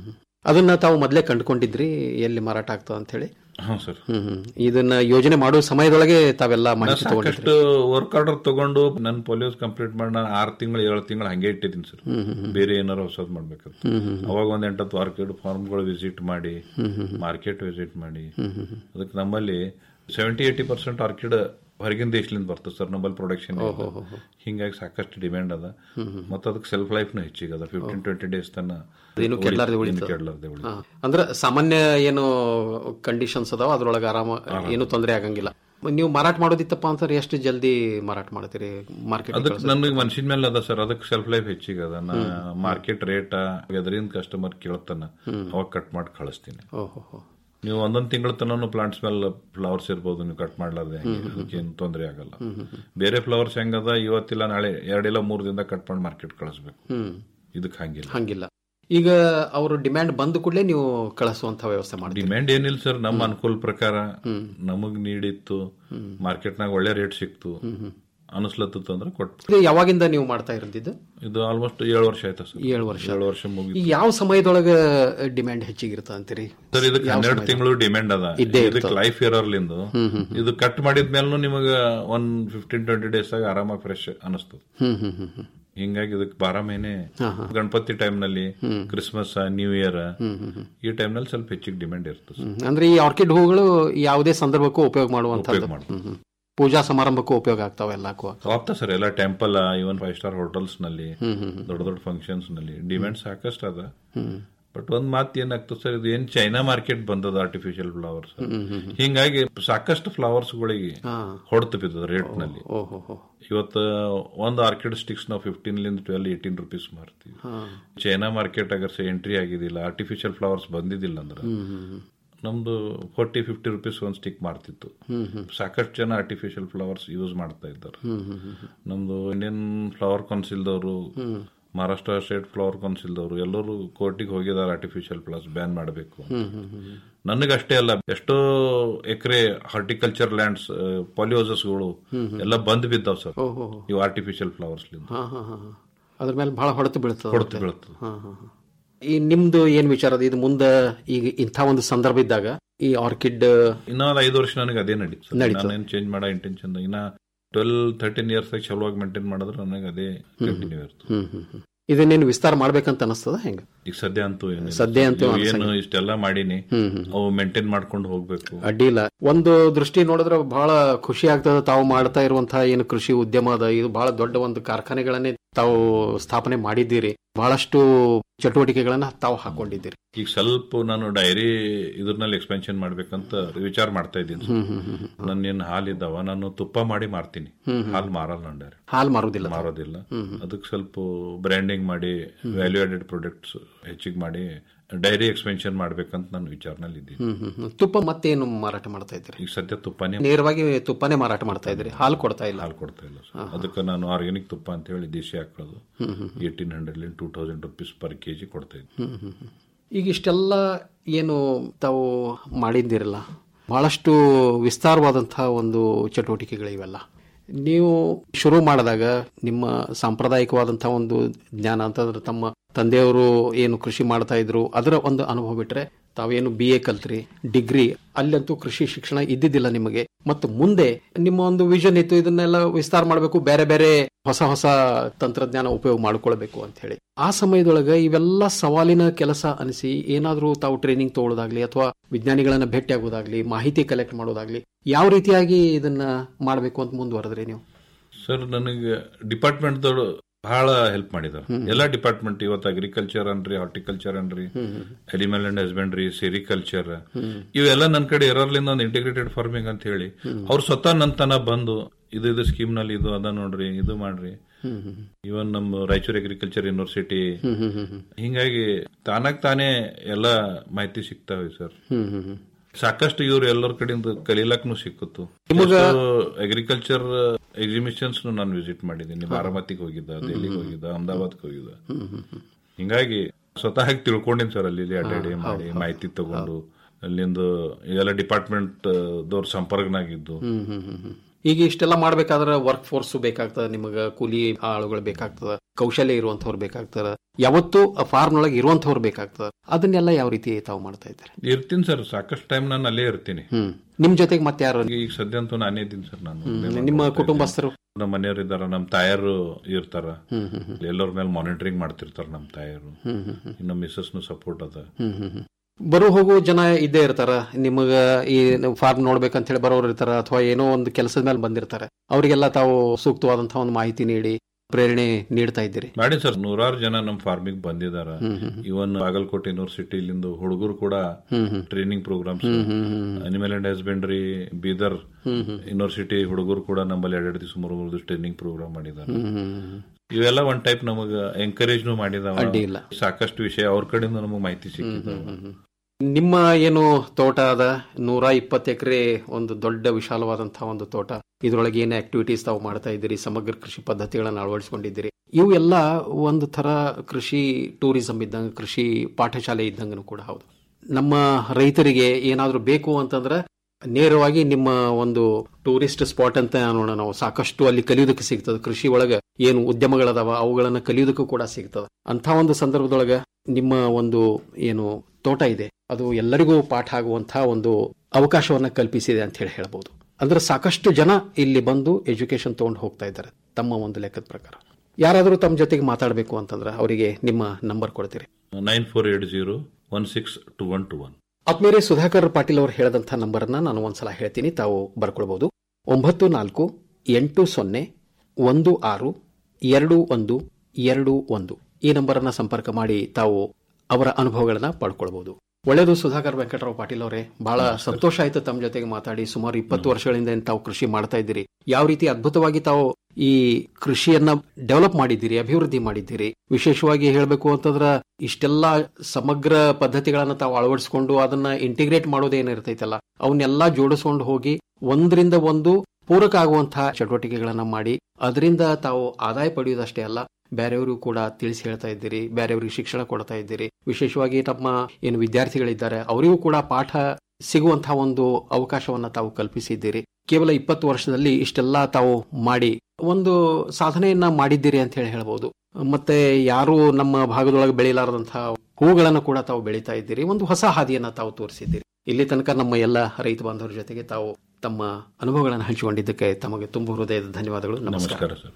ಅದನ್ನ ತಾವು ಮೊದಲೇ ಕಂಡುಕೊಂಡಿದ್ರಿ ಎಲ್ಲಿ ಮಾರಾಟ ಆಗ್ತದ ಅಂತ ಹೇಳಿ ಹ್ಮ್ ಸರ್ ಹ್ಮ್ ಹ್ಮ್ ಇದನ್ನ ಯೋಜನೆ ಮಾಡುವ ಸಮಯದೊಳಗೆ ತಾವೆಲ್ಲ ನಾ ಮಾಹಿತಿ ತಗೊಂಡಿದ್ರಿ ಸಾಕಷ್ಟು ವರ್ಕ್ ಆರ್ಡರ್ ತಗೊಂಡು ನನ್ನ ಪೋಲಿಯೋಸ್ ಕಂಪ್ಲೀಟ್ ಮಾಡಿ ನಾನು ಆರು ತಿಂಗಳು ಏಳು ತಿಂಗಳು ಹಂಗೆ ಇಟ್ಟಿದ್ದೀನಿ ಸರ್ ಹ್ಮ್ ಹ್ಮ್ ಹ್ಮ್. ಬೇರೆ ಏನಾರು ಹೊಸದ್ ಮಾಡ್ಬೇಕಂತ ಹ್ಮ್ ಹ್ಮ್ ಹ್ಮ್. ಅವಾಗ ಒಂದ್ ಎಂಟತ್ತು ಮಾರ್ಕೆಟ್ ಫಾರ್ಮ್ಗಳು ವಿಸಿಟ್ ಮಾಡಿ ಹ್ಮ್ ಹ್ಮ್ ಹ್ಮ್. ಮಾರ್ಕೆಟ್ ವಿಸಿಟ್ ಮಾಡಿ ಹ್ಮ್ ಹ್ಮ್ ಹ್ಮ್. ಅದಕ್ಕೆ ನಮ್ಮಲ್ಲಿ ಸೆವೆಂಟಿ ಏಟಿ ಪರ್ಸೆಂಟ್ ಆರ್ಕಿಡ್ ಹೊರಗಿನ ದೇಶದಿಂದ ಬರ್ತದೆ ಸರ್ ನಮ್ಮಲ್ಲಿ ಪ್ರೊಡಕ್ಷನ್ ಓಹೋ ಹೋ ಹೋ. ಹಿಂಗಾಗಿ ಸಾಕಷ್ಟು ಡಿಮ್ಯಾಂಡ್ ಅದ ಹ್ಮ್ ಹ್ಮ್. ಮತ್ತೆ ಅದಕ್ಕೆ ಸೆಲ್ಫ್ ಲೈಫ್ನು ಹೆಚ್ಚಿಗೆ ಅದ ಫಿಫ್ಟೀನ್ ಟ್ವೆಂಟಿ ಡೇಸ್ ತನ ಏನು ಕೆಡ್ಲಾರ್ದೆ ಉಳಿ- ಉಳಿತದ? ಏನು ಕೆಡ್ಲಾರ್ದೆ ಉಳಿತದ. ಹಾ. ಅಂದ್ರೆ ಸಾಮಾನ್ಯ ಏನು ಕಂಡೀಷನ್ಸ್ ಅದಾವ ಅದ್ರೊಳಗೆ ಆರಾಮ ಏನು ತೊಂದರೆ ಆಗಂಗಿಲ್ಲ ನೀವು ಮಾರಾಟ ಮಾಡೋದಿತ್ತಪ್ಪ ಅಂತಂದ್ರೆ ಎಷ್ಟು ಜಲ್ದಿ ಮಾರಾಟ ಮಾಡ್ತೀರಿ ಮಾರ್ಕೆಟ್ ಅದಕ್ಕೆ ನನಗೆ ಮನ್ಸಿನ ಮೇಲೆ ಅದ ಸರ್ ಅದಕ್ಕೆ ಸೆಲ್ಫ್ ಲೈಫ್ ಹೆಚ್ಚಿಗೆ ಅದ ನಾ ಮಾರ್ಕೆಟ್ ರೇಟ್ ಅದರಿಂದ ಕಸ್ಟಮರ್ ಕೇಳ್ತಾನ ಅವಾಗ ಕಟ್ ಮಾಡಿ ಕಳಿಸ್ತೀನಿ ಓಹೋ ನೀವು ಒಂದೊಂದ್ ತಿಂಗಳ ತನೂ ಪ್ಲಾಂಟ್ಸ್ ಮೇಲೆ ಫ್ಲವರ್ಸ್ ಇರ್ಬೋದು ನೀವು ಕಟ್ ಮಾಡ್ಲಾರ್ದೆ ಅದಕ್ಕೇನು ತೊಂದರೆ ಆಗಲ್ಲ ಹ್ಮ್, ಹ್ಮ್, ಹ್ಮ್. ಬೇರೆ ಫ್ಲವರ್ಸ್ ಹೆಂಗದ ಇವತ್ತಿಲ್ಲ ನಾಳೆ ಎರಡಿಲ್ಲ ಮೂರ್ ದಿನದ ಕಟ್ ಮಾಡಿ ಮಾರ್ಕೆಟ್ ಕಳಿಸ್ಬೇಕು ಹ್ಮ್ ಇದಕ್ಕೆ ಹಂಗಿಲ್ಲ ಹಂಗಿಲ್ಲ ಈಗ ಅವರು ಡಿಮ್ಯಾಂಡ್ ಬಂದ ಕೂಡಲೇ ನೀವು ಕಳಿಸುವಂತ ವ್ಯವಸ್ಥೆ ಮಾಡಿ ಡಿಮ್ಯಾಂಡ್ ಏನಿಲ್ಲ ಸರ್ ನಮ್ಮ ಅನುಕೂಲ ಪ್ರಕಾರ ನಮಗ್ ನೀಡಿತ್ತು ಮಾರ್ಕೆಟ್ನಾಗ ಒಳ್ಳೆ ರೇಟ್ ಸಿಕ್ತು ಅನಿಸ್ಲತ್ತಿತ್ತು ಅಂದ್ರೆ ಕೊಟ್ಟು ಇದು ಯಾವಾಗಿಂದ ನೀವು ಮಾಡ್ತಾ ಇರೋದಿದ್ದು ಇದು ಆಲ್ಮೋಸ್ಟ್ ಏಳು ವರ್ಷ ಆಯ್ತಾ ಸರ್ ಏಳು ವರ್ಷ ಏಳು ವರ್ಷ ಮುಗಿ ಈಗ ಯಾವ ಸಮಯದೊಳಗ ಡಿಮ್ಯಾಂಡ್ ಹೆಚ್ಚಿಗಿರುತ್ತ ಅಂತೀರಿ ಸರ್ ಇದಕ್ಕೆ ಯಾವ ಹನ್ನೆರಡು ಸಮಯದಾಗ? ತಿಂಗಳು ಡಿಮ್ಯಾಂಡ್ ಅದ ಇದ್ದೇ ಇದಕ್ಕೆ ಇರ್ತದೆ. ಲೈಫ್ ಇರರ್ಲಿಂದ ಹ್ಮ್, ಹ್ಮ್, ಇದು ಕಟ್ ಮಾಡಿದ್ಮೇಲೂ ನಿಮಗ ಒನ್ ಫಿಫ್ಟೀನ್ ಟ್ವೆಂಟಿ ಡೇಸ್ ಆಗ ಆರಾಮಾಗಿ ಫ್ರೆಶ್ ಅನಿಸ್ತದೆ ಹ್ಮ್ ಹ್ಮ್ ಹ್ಮ್ ಹ್ಮ್ ಹಿಂಗಾಗಿ ಇದಕ್ಕೆ ಬಾರ ಮಹಿನೆ ಹಾ, ಹಾ. ಗಣಪತಿ ಟೈಮ್ ನಲ್ಲಿ ಹ್ಮ್. ಕ್ರಿಸ್ಮಸ್ ನ್ಯೂ ಇಯರ್ ಹ್ಮ್, ಹ್ಮ್, ಹ್ಮ್. ಈ ಟೈಮ್ ನಲ್ಲಿ ಸ್ವಲ್ಪ ಹೆಚ್ಚಿಗೆ ಡಿಮ್ಯಾಂಡ್ ಇರ್ತದೆ ಹ್ಮ್. ಅಂದ್ರೆ ಈ ಆರ್ಕಿಡ್ ಹೂಗಳು ಯಾವುದೇ ಸಂದರ್ಭಕ್ಕೂ ಉಪಯೋಗ ಮಾಡುವಂತದ್ದು ಉಪಯೋಗ ಮಾಡ್ಬೋದು. ಹ್ಮ್, ಹ್ಮ್. ಪೂಜಾ ಸಮಾರಂಭಕ್ಕೂ ಉಪಯೋಗ ಆಗ್ತಾವ ಎಲ್ಲಕ್ಕೂ ಆಗ್ತಾ ಸರ್ ಎಲ್ಲ temple even five star hotels ನಲ್ಲಿ ಹ್ಮ್, ಹ್ಮ್, ಹ್ಮ್. ದೊಡ್ಡ ದೊಡ್ಡ ಫಂಕ್ಷನ್ಸ್ ನಲ್ಲಿ ಡಿಮ್ಯಾಂಡ್ ಸಾಕಷ್ಟು ಅದ ಹ್ಮ್. ಬಟ್ ಒಂದ್ ಮಾತು ಏನಾಗ್ತದೆ ಸರ್ ಇದು ಏನ್ ಚೈನಾ ಮಾರ್ಕೆಟ್ ಬಂದದ ಆರ್ಟಿಫಿಷಿಯಲ್ ಫ್ಲವರ್ಸ್ ಹ್ಮ್, ಹ್ಮ್, ಹ್ಮ್. ಹಿಂಗಾಗಿ ಸಾಕಷ್ಟು ಫ್ಲವರ್ಸ್ ಗಳಿಗೆ ಹಾ. ಹೊಡೆತು ಬಿದ್ದದ ರೇಟ್ ನಲ್ಲಿ ಓಹೋ ಹೋ ಇವತ್ತು ಒಂದು ಆರ್ಕಿಡ್ ಸ್ಟಿಕ್ಸ್ ನಾವು ಫಿಫ್ಟೀನ್ ಲಿಂದ ಟ್ವೆಲ್ ಏಯ್ಟೀನ್ ರುಪೀಸ್ ಮಾರ್ತೀವಿ ಹಾ. ಚೈನಾ ಮಾರ್ಕೆಟ್ ಅಗರ್ಸೆ ಎಂಟ್ರಿ ಆಗಿದ್ದಿಲ್ಲ ಆರ್ಟಿಫಿಷಿಯಲ್ ಫ್ಲವರ್ಸ್ ಬಂದಿದ್ದಿಲ್ಲ ಅಂದ್ರೆ ಹ್ಮ್, ಹ್ಮ್, ಹ್ಮ್. ನಮ್ದು ಫೋರ್ಟಿ ಫಿಫ್ಟಿ ರುಪೀಸ್ ಒಂದು ಸ್ಟಿಕ್ ಮಾರ್ತಿತ್ತು ಹ್ಮ್, ಹ್ಮ್. ಸಾಕಷ್ಟು ಜನ ಆರ್ಟಿಫಿಷಿಯಲ್ ಫ್ಲವರ್ಸ್ ಯೂಸ್ ಮಾಡ್ತಾ ಇದ್ದಾರೆ ಹ್ಮ್, ಹ್ಮ್, ಹ್ಮ್, ಹ್ಮ್. ನಮ್ದು ಇಂಡಿಯನ್ ಫ್ಲವರ್ ಕೌನ್ಸಿಲ್ದವರು ಹ್ಮ್. ಮಹಾರಾಷ್ಟ್ರ ಸ್ಟೇಟ್ ಫ್ಲವರ್ ಕೌನ್ಸಿಲ್ದವರು ಎಲ್ಲರೂ ಕೋರ್ಟಿಗೆ ಹೋಗಿದ್ದಾರೆ ಆರ್ಟಿಫಿಷಿಯಲ್ ಫ್ಲವರ್ಸ್ ಬ್ಯಾನ್ ಮಾಡಬೇಕು ಹ್ಮ್, ಹ್ಮ್, ಹ್ಮ್. ನನಗಷ್ಟೇ ಅಲ್ಲ ಎಷ್ಟೋ ಎಕರೆ ಹಾರ್ಟಿಕಲ್ಚರ್ ಲ್ಯಾಂಡ್ಸ್ ಪಾಲಿಯೋಸಸ್ಗಳು ಹ್ಮ್, ಹ್ಮ್. ಎಲ್ಲ ಬಂದ್ ಬಿದ್ದಾವ್ ಸರ್ ಓಹೋ ಹೋ. ಇವು ಆರ್ಟಿಫಿಷಿಯಲ್ ಫ್ಲವರ್ಸ್ ಹಾ, ಹಾ, ಹಾ, ಹಾ. ಅದ್ರ ಮೇಲೆ ಬಹಳ ಹೊಡೆತು ಬೀಳ್ತದೆ ಹೊಡೆತು ಮತ್ತೆ. ಬೀಳ್ತದೆ. ಹಾ, ಹಾ, ಹಾ. ಈ ನಿಮ್ದು ಏನ್ ವಿಚಾರ ಅದು ಇದು ಮುಂದೆ ಈಗ ಇಂಥ ಒಂದು ಸಂದರ್ಭ ಇದ್ದಾಗ ಈ ಆರ್ಕಿಡ್ ಇನ್ನ ಒಂದ್ ಐದು ವರ್ಷ ನನಗೆ ಅದೇ ನಡೀತು ನಡೀತು. ನಾನೇನ್ ಚೇಂಜ್ ಮಾಡೋ ಇಂಟೆನ್ಷನ್ ಇನ್ನ ಟ್ವೆಲ್ ತರ್ಟೀನ್ ಇಯರ್ಸ್ ಆಗಿ ಚಲೋವಾಗಿ ಮೇಂಟೈನ್ ಮಾಡಿದ್ರೆ ನನಗೆ ಅದೇ ಕಂಟಿನ್ಯೂ ಇರ್ತದೆ ಹ್ಮ್ ಹ್ಮ್ ಹ್ಮ್. ಇದನ್ನೇನು ವಿಸ್ತಾರ ಮಾಡ್ಬೇಕಂತ ಅನಿಸ್ತದ ಹೆಂಗ ಈಗ ಸದ್ಯ ಅಂತೂ ಏನಿಲ್ಲ. ಸದ್ಯ ಅಂತೂ ಇವು ಅನ್ಸಂಗಿಲ್ಲ. ಏನು ಇಷ್ಟೆಲ್ಲ ಮಾಡೀನಿ ಹ್ಮ್, ಹ್ಮ್. ಅವು ಮೇಂಟೈನ್ ಮಾಡ್ಕೊಂಡು ಹೋಗ್ಬೇಕು ಅಡ್ಡಿಲ್ಲ ಒಂದು ದೃಷ್ಟಿ ನೋಡಿದ್ರೆ ಬಹಳ ಖುಷಿ ಆಗ್ತದೆ ತಾವು ಮಾಡ್ತಾ ಇರುವಂತಹ ಏನು ಕೃಷಿ ಉದ್ಯಮ ಅದ ಇದು ಬಹಳ ದೊಡ್ಡ ಒಂದು ಕಾರ್ಖಾನೆಗಳನ್ನೇ ತಾವು ಸ್ಥಾಪನೆ ಮಾಡಿದ್ದೀರಿ ಬಹಳಷ್ಟು ಚಟುವಟಿಕೆಗಳನ್ನ ತಾವು ಹಾಕೊಂಡಿದ್ದೀರಿ ಈಗ ಸ್ವಲ್ಪ ನಾನು ಡೈರಿ ಇದ್ರಲ್ಲಿ ಎಕ್ಸ್ಪೆನ್ಷನ್ ಮಾಡ್ಬೇಕಂತ ವಿಚಾರ ಮಾಡ್ತಾ ಇದ್ದೀನಿ ಹ್ಮ್, ಹ್ಮ್, ಹ್ಮ್, ಹ್ಮ್. ನನ್ನ ಏನ್ ಹಾಲ್ ಇದ್ದಾವ ನಾನು ತುಪ್ಪ ಮಾಡಿ ಮಾರ್ತೀನಿ ಹ್ಮ್, ಹ್ಮ್. ಹಾಲ್ ಮಾರಲ್ಲ ನಾನು ಡೈರೆಕ್ಟ್ ಹಾಲು ಮಾರುದಿಲ್ಲ ಮಾರೋದಿಲ್ಲ ಹ್ಮ್, ಹ್ಮ್. ಅದಕ್ಕೆ ಸ್ವಲ್ಪ ಬ್ರ್ಯಾಂಡಿಂಗ್ ಮಾಡಿ ವ್ಯಾಲ್ಯೂ ಆಡೆಡ್ ಪ್ರಾಡಕ್ಟ್ಸ್ ಹೆಚ್ಚಿಗೆ ಮಾಡಿ ಡೈರಿ ಎಕ್ಸ್ಪೆನ್ಷನ್ ಮಾಡ್ಬೇಕಂತ ನಾನು ವಿಚಾರನಲ್ಲಿ ಇದ್ದೀನಿ ಹ್ಮ್ ಹ್ಮ್ ಹ್ಮ್. ತುಪ್ಪ ಮತ್ತೇನು ಮಾರಾಟ ಮಾಡ್ತಾ ಇದ್ದೀರಿ ಈಗ ಸದ್ಯ ತುಪ್ಪನೇ ನೇರವಾಗಿ ತುಪ್ಪನೇ ಮಾರಾಟ ಮಾಡ್ತಾ ಇದ್ದೀರಿ ಹಾಲು ಕೊಡ್ತಾ ಇಲ್ಲ ಹಾಲು ಕೊಡ್ತಾ ಇಲ್ಲ ಸರ್ ಅದಕ್ಕೆ ನಾನು ಆರ್ಗ್ಯಾನಿಕ್ ತುಪ್ಪ ಅಂತ ಹೇಳಿ ದೇಶಿ ಹಾಕೊಳ್ಳೋದು ಹ್ಮ್, ಹ್ಮ್, eighteen hundred two thousand rupees per KG ಕೊಡ್ತಾ ಇದ್ದೀನಿ ಹ್ಮ್, ಹ್ಮ್, ಹ್ಮ್. ಈಗ ಇಷ್ಟೆಲ್ಲ ಏನು ತಾವು ಮಾಡಿದ್ದೀರಲ್ಲ ಬಹಳಷ್ಟು ವಿಸ್ತಾರವಾದಂತಹ ಒಂದು ಚಟುವಟಿಕೆಗಳಿವೆಲ್ಲ ನೀವು ಶುರು ಮಾಡಿದಾಗ ನಿಮ್ಮ ಸಾಂಪ್ರದಾಯಿಕವಾದಂತಹ ಒಂದು ಜ್ಞಾನ ಅಂತಂದ್ರೆ ತಮ್ಮ ತಂದೆಯವರು ಏನು ಕೃಷಿ ಮಾಡ್ತಾ ಇದ್ರು ಅದರ ಒಂದು ಅನುಭವ ಬಿಟ್ರೆ ತಾವೇನು ಬಿ ಎ ಕಲ್ತ್ರಿ ಡಿಗ್ರಿ ಅಲ್ಲಂತೂ ಕೃಷಿ ಶಿಕ್ಷಣ ಇದ್ದಿದ್ದಿಲ್ಲ ನಿಮಗೆ ಮತ್ತು ಮುಂದೆ ನಿಮ್ಮ ಒಂದು ವಿಷನ್ ಇತ್ತು ಇದನ್ನೆಲ್ಲ ವಿಸ್ತಾರ ಮಾಡಬೇಕು ಬೇರೆ ಬೇರೆ ಹೊಸ ಹೊಸ ತಂತ್ರಜ್ಞಾನ ಉಪಯೋಗ ಮಾಡ್ಕೊಳ್ಬೇಕು ಅಂತ ಹೇಳಿ ಆ ಸಮಯದೊಳಗೆ ಇವೆಲ್ಲ ಸವಾಲಿನ ಕೆಲಸ ಅನಿಸಿ ಏನಾದರೂ ತಾವು ಟ್ರೈನಿಂಗ್ ತಗೊಳ್ಳೋದಾಗ್ಲಿ ಅಥವಾ ವಿಜ್ಞಾನಿಗಳನ್ನ ಭೇಟಿ ಆಗೋದಾಗ್ಲಿ ಮಾಹಿತಿ ಕಲೆಕ್ಟ್ ಮಾಡೋದಾಗ್ಲಿ ಯಾವ ರೀತಿಯಾಗಿ ಇದನ್ನ ಮಾಡಬೇಕು ಅಂತ ಮುಂದುವರೆದ್ರಿ ನೀವು ಸರ್ ನನಗೆ ಡಿಪಾರ್ಟ್ಮೆಂಟ್ ದವರು ಬಹಳ ಹೆಲ್ಪ್ ಮಾಡಿದಾರೆ ಎಲ್ಲಾ ಡಿಪಾರ್ಟ್ಮೆಂಟ್ ಇವತ್ತು ಅಗ್ರಿಕಲ್ಚರ್ ಅನ್ರಿ ಹಾರ್ಟಿಕಲ್ಚರ್ ಅನ್ರಿ ಅನಿಮಲ್ ಅಂಡ್ ಹಸ್ಬೆಂಡ್ರಿ ಸೆರಿಕಲ್ಚರ್ ಇವೆಲ್ಲ ನನ್ನ ಕಡೆ ಇರೋರ್ಲಿಂದ ಒಂದು ಇಂಟಿಗ್ರೇಟೆಡ್ ಫಾರ್ಮಿಂಗ್ ಅಂತ ಹೇಳಿ ಅವ್ರು ಸ್ವತಃ ನನ್ನ ತನ ಬಂದು ಇದು ಇದು ಸ್ಕೀಮ್ ನಲ್ಲಿ ಇದು ಅದ ನೋಡ್ರಿ ಇದು ಮಾಡ್ರಿ ಇವನ್ ನಮ್ಮ ರಾಯಚೂರು ಅಗ್ರಿಕಲ್ಚರ್ ಯೂನಿವರ್ಸಿಟಿ ಹಿಂಗಾಗಿ ತಾನಾಗ್ ತಾನೇ ಎಲ್ಲ ಮಾಹಿತಿ ಸಿಗ್ತಾವೆ ಸರ್ ಸಾಕಷ್ಟು ಇವ್ರು ಎಲ್ಲರ ಕಡೆಯಿಂದ ಕಲೀಲಕ್ನು ಸಿಕ್ಕುತ್ತು ಅಗ್ರಿಕಲ್ಚರ್ ಎಕ್ಸಿಬಿಷನ್ಸ್ ನಾನು ವಿಸಿಟ್ ಮಾಡಿದ್ದೀನಿ ಬಾರಾಮತಿಗೆ ಹೋಗಿದ್ದ ದೆಹಲಿಗೆ ಹೋಗಿದ್ದ ಅಹಮದಾಬಾದ್ಗೆ ಹೋಗಿದ್ದ ಹಿಂಗಾಗಿ ಸ್ವತಃ ತಿಳ್ಕೊಂಡಿನಿ ಸರ್ ಅಲ್ಲಿ ಇಲ್ಲಿ ಅಡ್ಡಾಡಿ ಮಾಡಿ ಮಾಹಿತಿ ತಗೊಂಡು ಅಲ್ಲಿಂದ ಎಲ್ಲ ಡಿಪಾರ್ಟ್ಮೆಂಟ್ ದವ್ರ ಸಂಪರ್ಕನಾಗಿದ್ದು ಹ್ಮ್ ಹ್ಮ್ ಹ್ಮ್ ಹ್ಮ್. ಈಗ ಇಷ್ಟೆಲ್ಲ ಮಾಡ್ಬೇಕಾದ್ರೆ ವರ್ಕ್ ಫೋರ್ಸ್ ಬೇಕಾಗ್ತದ ನಿಮಗ ಕೂಲಿ ಆಳುಗಳು ಬೇಕಾಗ್ತದ ಕೌಶಲ್ಯ ಇರುವಂತವ್ರು ಬೇಕಾಗ್ತದ ಯಾವತ್ತೂ ಫಾರ್ಮ್ ಒಳಗೆ ಇರುವಂತವ್ರು ಬೇಕಾಗ್ತದೆ ಅದನ್ನೆಲ್ಲ ಯಾವ ರೀತಿ ತಾವು ಮಾಡ್ತಾ ಇದ್ದಾರೆ ಇರ್ತೀನಿ ಸರ್ ಸಾಕಷ್ಟು ಟೈಮ್ ನಾನು ಅಲ್ಲೇ ಇರ್ತೀನಿ ಹ್ಮ್ ನಿಮ್ ಜೊತೆಗೆ ಮತ್ತೆ ಯಾರು ಈಗ ಸದ್ಯ ಅಂತೂ ನಾನೇ ಇದ್ದೀನಿ ಸರ್ ನಾನು ಹ್ಮ್. ಒಬ್ನೇ ನಿಮ್ಮ ಮಾಡ್ಕೊಳ್ತಾ ಕುಟುಂಬಸ್ಥರು? ಇದ್ದೀನಿ. ನಮ್ಮ ಮನೆಯವರು ಇದ್ದಾರ ನಮ್ಮ ತಾಯರು ಇರ್ತಾರ ಹ್ಮ್, ಹ್ಮ್, ಹ್ಮ್. ಎಲ್ಲರ ಮೇಲೆ ಮಾನಿಟರಿಂಗ್ ಮಾಡ್ತಿರ್ತಾರ ನಮ್ಮ ತಾಯರು ಹ್ಮ್, ಹ್ಮ್, ಹ್ಮ್. ಇನ್ನು ಮಿಸ್ಸಸ್ನು ಸಪೋರ್ಟ್ ಅದ ಹ್ಮ್ ಹ್ಮ್ ಹ್ಮ್. ಬರೋ ಹೋಗೋ ಜನ ಇದ್ದೇ ಇರ್ತಾರ ನಿಮಗ ಈ ಫಾರ್ಮ್ ನೋಡ್ಬೇಕಂತ ಹೇಳಿ ಬರೋರು ಇರ್ತಾರ ಅಥವಾ ಏನೋ ಒಂದು ಕೆಲಸದ ಮೇಲೆ ಬಂದಿರ್ತಾರೆ ಅವರಿಗೆಲ್ಲ ತಾವು ಸೂಕ್ತವಾದಂತಹ ಒಂದು ಮಾಹಿತಿ ನೀಡಿ ಪ್ರೇರಣೆ ನೀಡ್ತಾ ಇದ್ದೀರಿ ಮಾಡಿ ಸರ್ ನೂರಾರು ಜನ ನಮ್ಮ ಫಾರ್ಮಿಗೆ ಬಂದಿದಾರ ಹ್ಮ್, ಹ್ಮ್, ಇವನ್ ಬಾಗಲಕೋಟೆ ಯೂನಿವರ್ಸಿಟಿಲಿಂದ ಹುಡುಗರು ಕೂಡ ಹ್ಮ್, ಹ್ಮ್. ಟ್ರೈನಿಂಗ್ ಪ್ರೋಗ್ರಾಮ್ಸ್ ಹ್ಮ್, ಹ್ಮ್, ಹ್ಮ್. ಅನಿಮಲ್ ಅಂಡ್ ಹಸ್ಬೆಂಡ್ರಿ ಬೀದರ್ ಹ್ಮ್, ಹ್ಮ್. ಯೂನಿವರ್ಸಿಟಿ ಹುಡುಗರು ಕೂಡ ನಮ್ಮಲ್ಲಿ ಎರಡೆರಡು ದಿವಸ ಮೂರು ಮೂರು ದಿವಸ ಟ್ರೈನಿಂಗ್ ಪ್ರೋಗ್ರಾಮ್ ಮಾಡಿದ್ದಾರೆ ಹ್ಮ್, ಹ್ಮ್, ಹ್ಮ್. ಇವೆಲ್ಲ ಒಂದ್ ಟೈಪ್ ನಮಗ ಎಂಕರೇಜ್ ಮಾಡಿದಾವ ಅಡ್ಡಿ ಇಲ್ಲ. ಸಾಕಷ್ಟು ವಿಷಯ ಅವ್ರ ಕಡೆಯಿಂದ ನಮಗೆ ಮಾಹಿತಿ ಸಿಕ್ಕಿದಾವ ನಿಮ್ಮ ಏನು ತೋಟ ಅದ ನೂರ ಇಪ್ಪತ್ತು ಎಕರೆ ಒಂದು ದೊಡ್ಡ ವಿಶಾಲವಾದಂತಹ ಒಂದು ತೋಟ ಇದರೊಳಗೆ ಏನು ಆಕ್ಟಿವಿಟೀಸ್ ತಾವು ಮಾಡ್ತಾ ಇದ್ದೀರಿ ಸಮಗ್ರ ಕೃಷಿ ಪದ್ಧತಿಗಳನ್ನು ಅಳವಡಿಸಿಕೊಂಡಿದ್ದೀರಿ ಇವು ಎಲ್ಲ ಒಂದು ತರ ಕೃಷಿ ಟೂರಿಸಂ ಇದ್ದಂಗೆ ಕೃಷಿ ಪಾಠಶಾಲೆ ಇದ್ದಂಗೂ ಕೂಡ ಹೌದು ನಮ್ಮ ರೈತರಿಗೆ ಏನಾದರೂ ಬೇಕು ಅಂತಂದ್ರೆ ನೇರವಾಗಿ ನಿಮ್ಮ ಒಂದು ಟೂರಿಸ್ಟ್ ಸ್ಪಾಟ್ ಅಂತ ನೋಡೋಣ ನಾವು ಸಾಕಷ್ಟು ಅಲ್ಲಿ ಕಲಿಯೋದಕ್ಕೆ ಸಿಗ್ತದೆ ಕೃಷಿ ಒಳಗೆ ಏನು ಉದ್ಯಮಗಳದಾವ ಅವುಗಳನ್ನ ಕಲಿಯೋದಕ್ಕೂ ಕೂಡ ಸಿಗ್ತದೆ ಅಂತ ಒಂದು ಸಂದರ್ಭದೊಳಗೆ ನಿಮ್ಮ ಒಂದು ಏನು ತೋಟ ಇದೆ ಅದು ಎಲ್ಲರಿಗೂ ಪಾಠ ಆಗುವಂತಹ ಒಂದು ಅವಕಾಶವನ್ನ ಕಲ್ಪಿಸಿದೆ ಅಂತ ಹೇಳಿ ಹೇಳ್ಬೋದು ಅಂದ್ರೆ ಸಾಕಷ್ಟು ಜನ ಇಲ್ಲಿ ಬಂದು ಎಜುಕೇಶನ್ ತಗೊಂಡು ಹೋಗ್ತಾ ಇದ್ದಾರೆ ತಮ್ಮ ಒಂದು ಲೆಕ್ಕದ ಪ್ರಕಾರ ಯಾರಾದರೂ ತಮ್ಮ ಜೊತೆಗೆ ಮಾತಾಡಬೇಕು ಅಂತಂದ್ರೆ ಅವರಿಗೆ ನಿಮ್ಮ ನಂಬರ್ ಕೊಡ್ತೀರಿ nine four eight zero one six two one two one ಆತ್ಮೀಯರೇ ಸುಧಾಕರ್ ಪಾಟೀಲ್ ಅವರು ಹೇಳಿದಂಥ ನಂಬರನ್ನ ನಾನು ಒಂದ್ಸಲ ಹೇಳ್ತೀನಿ ತಾವು ಬರ್ಕೊಳ್ಬಹುದು ಒಂಬತ್ತು ನಾಲ್ಕು ಎಂಟು ಸೊನ್ನೆ ಒಂದು ಆರು ಎರಡು ಒಂದು ಎರಡು ಒಂದು ಈ ನಂಬರನ್ನ ಸಂಪರ್ಕ ಮಾಡಿ ತಾವು ಅವರ ಅನುಭವಗಳನ್ನ ಪಡ್ಕೊಳ್ಬಹುದು ಒಳ್ಳೆಯದು ಸುಧಾಕರ್ ವೆಂಕಟರಾವ್ ಪಾಟೀಲ್ ಅವರೇ ಬಹಳ ಸಂತೋಷ ಆಯ್ತು ತಮ್ಮ ಜೊತೆಗೆ ಮಾತಾಡಿ ಸುಮಾರು ಇಪ್ಪತ್ತು ವರ್ಷಗಳಿಂದ ಏನ್ ತಾವು ಕೃಷಿ ಮಾಡ್ತಾ ಇದ್ದೀರಿ ಯಾವ ರೀತಿ ಅದ್ಭುತವಾಗಿ ತಾವು ಈ ಕೃಷಿಯನ್ನ ಡೆವಲಪ್ ಮಾಡಿದ್ದೀರಿ ಅಭಿವೃದ್ಧಿ ಮಾಡಿದ್ದೀರಿ ವಿಶೇಷವಾಗಿ ಹೇಳಬೇಕು ಅಂತಂದ್ರ ಇಷ್ಟೆಲ್ಲ ಸಮಗ್ರ ಪದ್ಧತಿಗಳನ್ನ ತಾವು ಅಳವಡಿಸಿಕೊಂಡು ಅದನ್ನ ಇಂಟಿಗ್ರೇಟ್ ಮಾಡೋದೇನಿರ್ತೈತಲ್ಲ ಅವನ್ನೆಲ್ಲ ಜೋಡಿಸ್ಕೊಂಡು ಹೋಗಿ ಒಂದರಿಂದ ಒಂದು ಪೂರಕ ಆಗುವಂತಹ ಚಟುವಟಿಕೆಗಳನ್ನ ಮಾಡಿ ಅದರಿಂದ ತಾವು ಆದಾಯ ಪಡೆಯುವುದಷ್ಟೇ ಅಲ್ಲ ಬೇರೆಯವರು ಕೂಡ ತಿಳಿಸಿ ಹೇಳ್ತಾ ಇದ್ದೀರಿ ಬೇರೆಯವರಿಗೆ ಶಿಕ್ಷಣ ಕೊಡ್ತಾ ಇದ್ದೀರಿ ವಿಶೇಷವಾಗಿ ನಮ್ಮ ಏನು ವಿದ್ಯಾರ್ಥಿಗಳಿದ್ದಾರೆ ಅವರಿಗೂ ಕೂಡ ಪಾಠ ಸಿಗುವಂತಹ ಒಂದು ಅವಕಾಶವನ್ನ ತಾವು ಕಲ್ಪಿಸಿದ್ದೀರಿ ಕೇವಲ ಇಪ್ಪತ್ತು ವರ್ಷದಲ್ಲಿ ಇಷ್ಟೆಲ್ಲ ತಾವು ಮಾಡಿ ಒಂದು ಸಾಧನೆಯನ್ನ ಮಾಡಿದ್ದೀರಿ ಅಂತ ಹೇಳಿ ಹೇಳ್ಬೋದು ಮತ್ತೆ ಯಾರು ನಮ್ಮ ಭಾಗದೊಳಗೆ ಬೆಳೆಯಲಾರದಂತಹ ಹೂಗಳನ್ನು ಕೂಡ ತಾವು ಬೆಳೀತಾ ಇದ್ದೀರಿ ಒಂದು ಹೊಸ ಹಾದಿಯನ್ನ ತಾವು ತೋರಿಸಿದ್ದೀರಿ ಇಲ್ಲಿ ತನಕ ನಮ್ಮ ಎಲ್ಲ ರೈತ ಬಾಂಧವರ ಜೊತೆಗೆ ತಾವು ತಮ್ಮ ಅನುಭವಗಳನ್ನು ಹಂಚಿಕೊಂಡಿದ್ದಕ್ಕೆ ತಮಗೆ ತುಂಬ ಹೃದಯದ ಧನ್ಯವಾದಗಳು ನಮಸ್ಕಾರ ಸರ್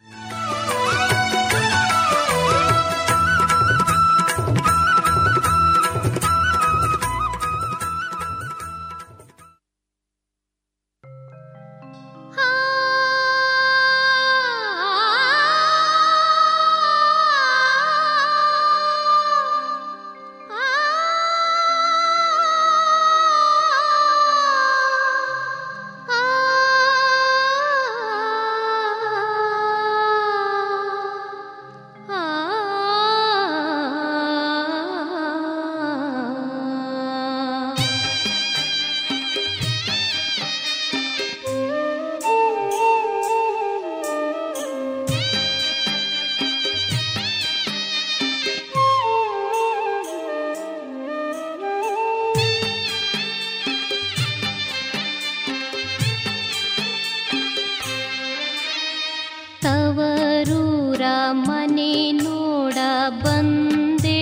ತವರೂರ ಮನೆ ನೋಡ ಬಂದೆ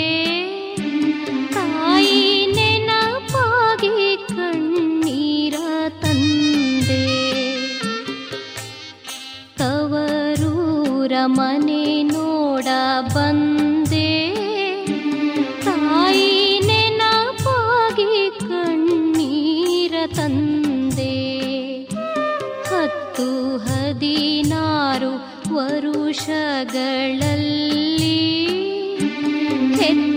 ತಾಯಿ ನೆನಪಾಗಿ ಕಣ್ಣೀರ ತಂದೆ ತವರೂರ ಮನೆ ನೋಡ ಬಂದೆ ತಾಯಿ ನೆನಪಾಗಿ ಕಣ್ಣೀರ ತಂದೆ ಹತ್ತು ಹದಿನಾರು ವರುಷಗಳಲ್ಲಿ ಹೆತ್ತ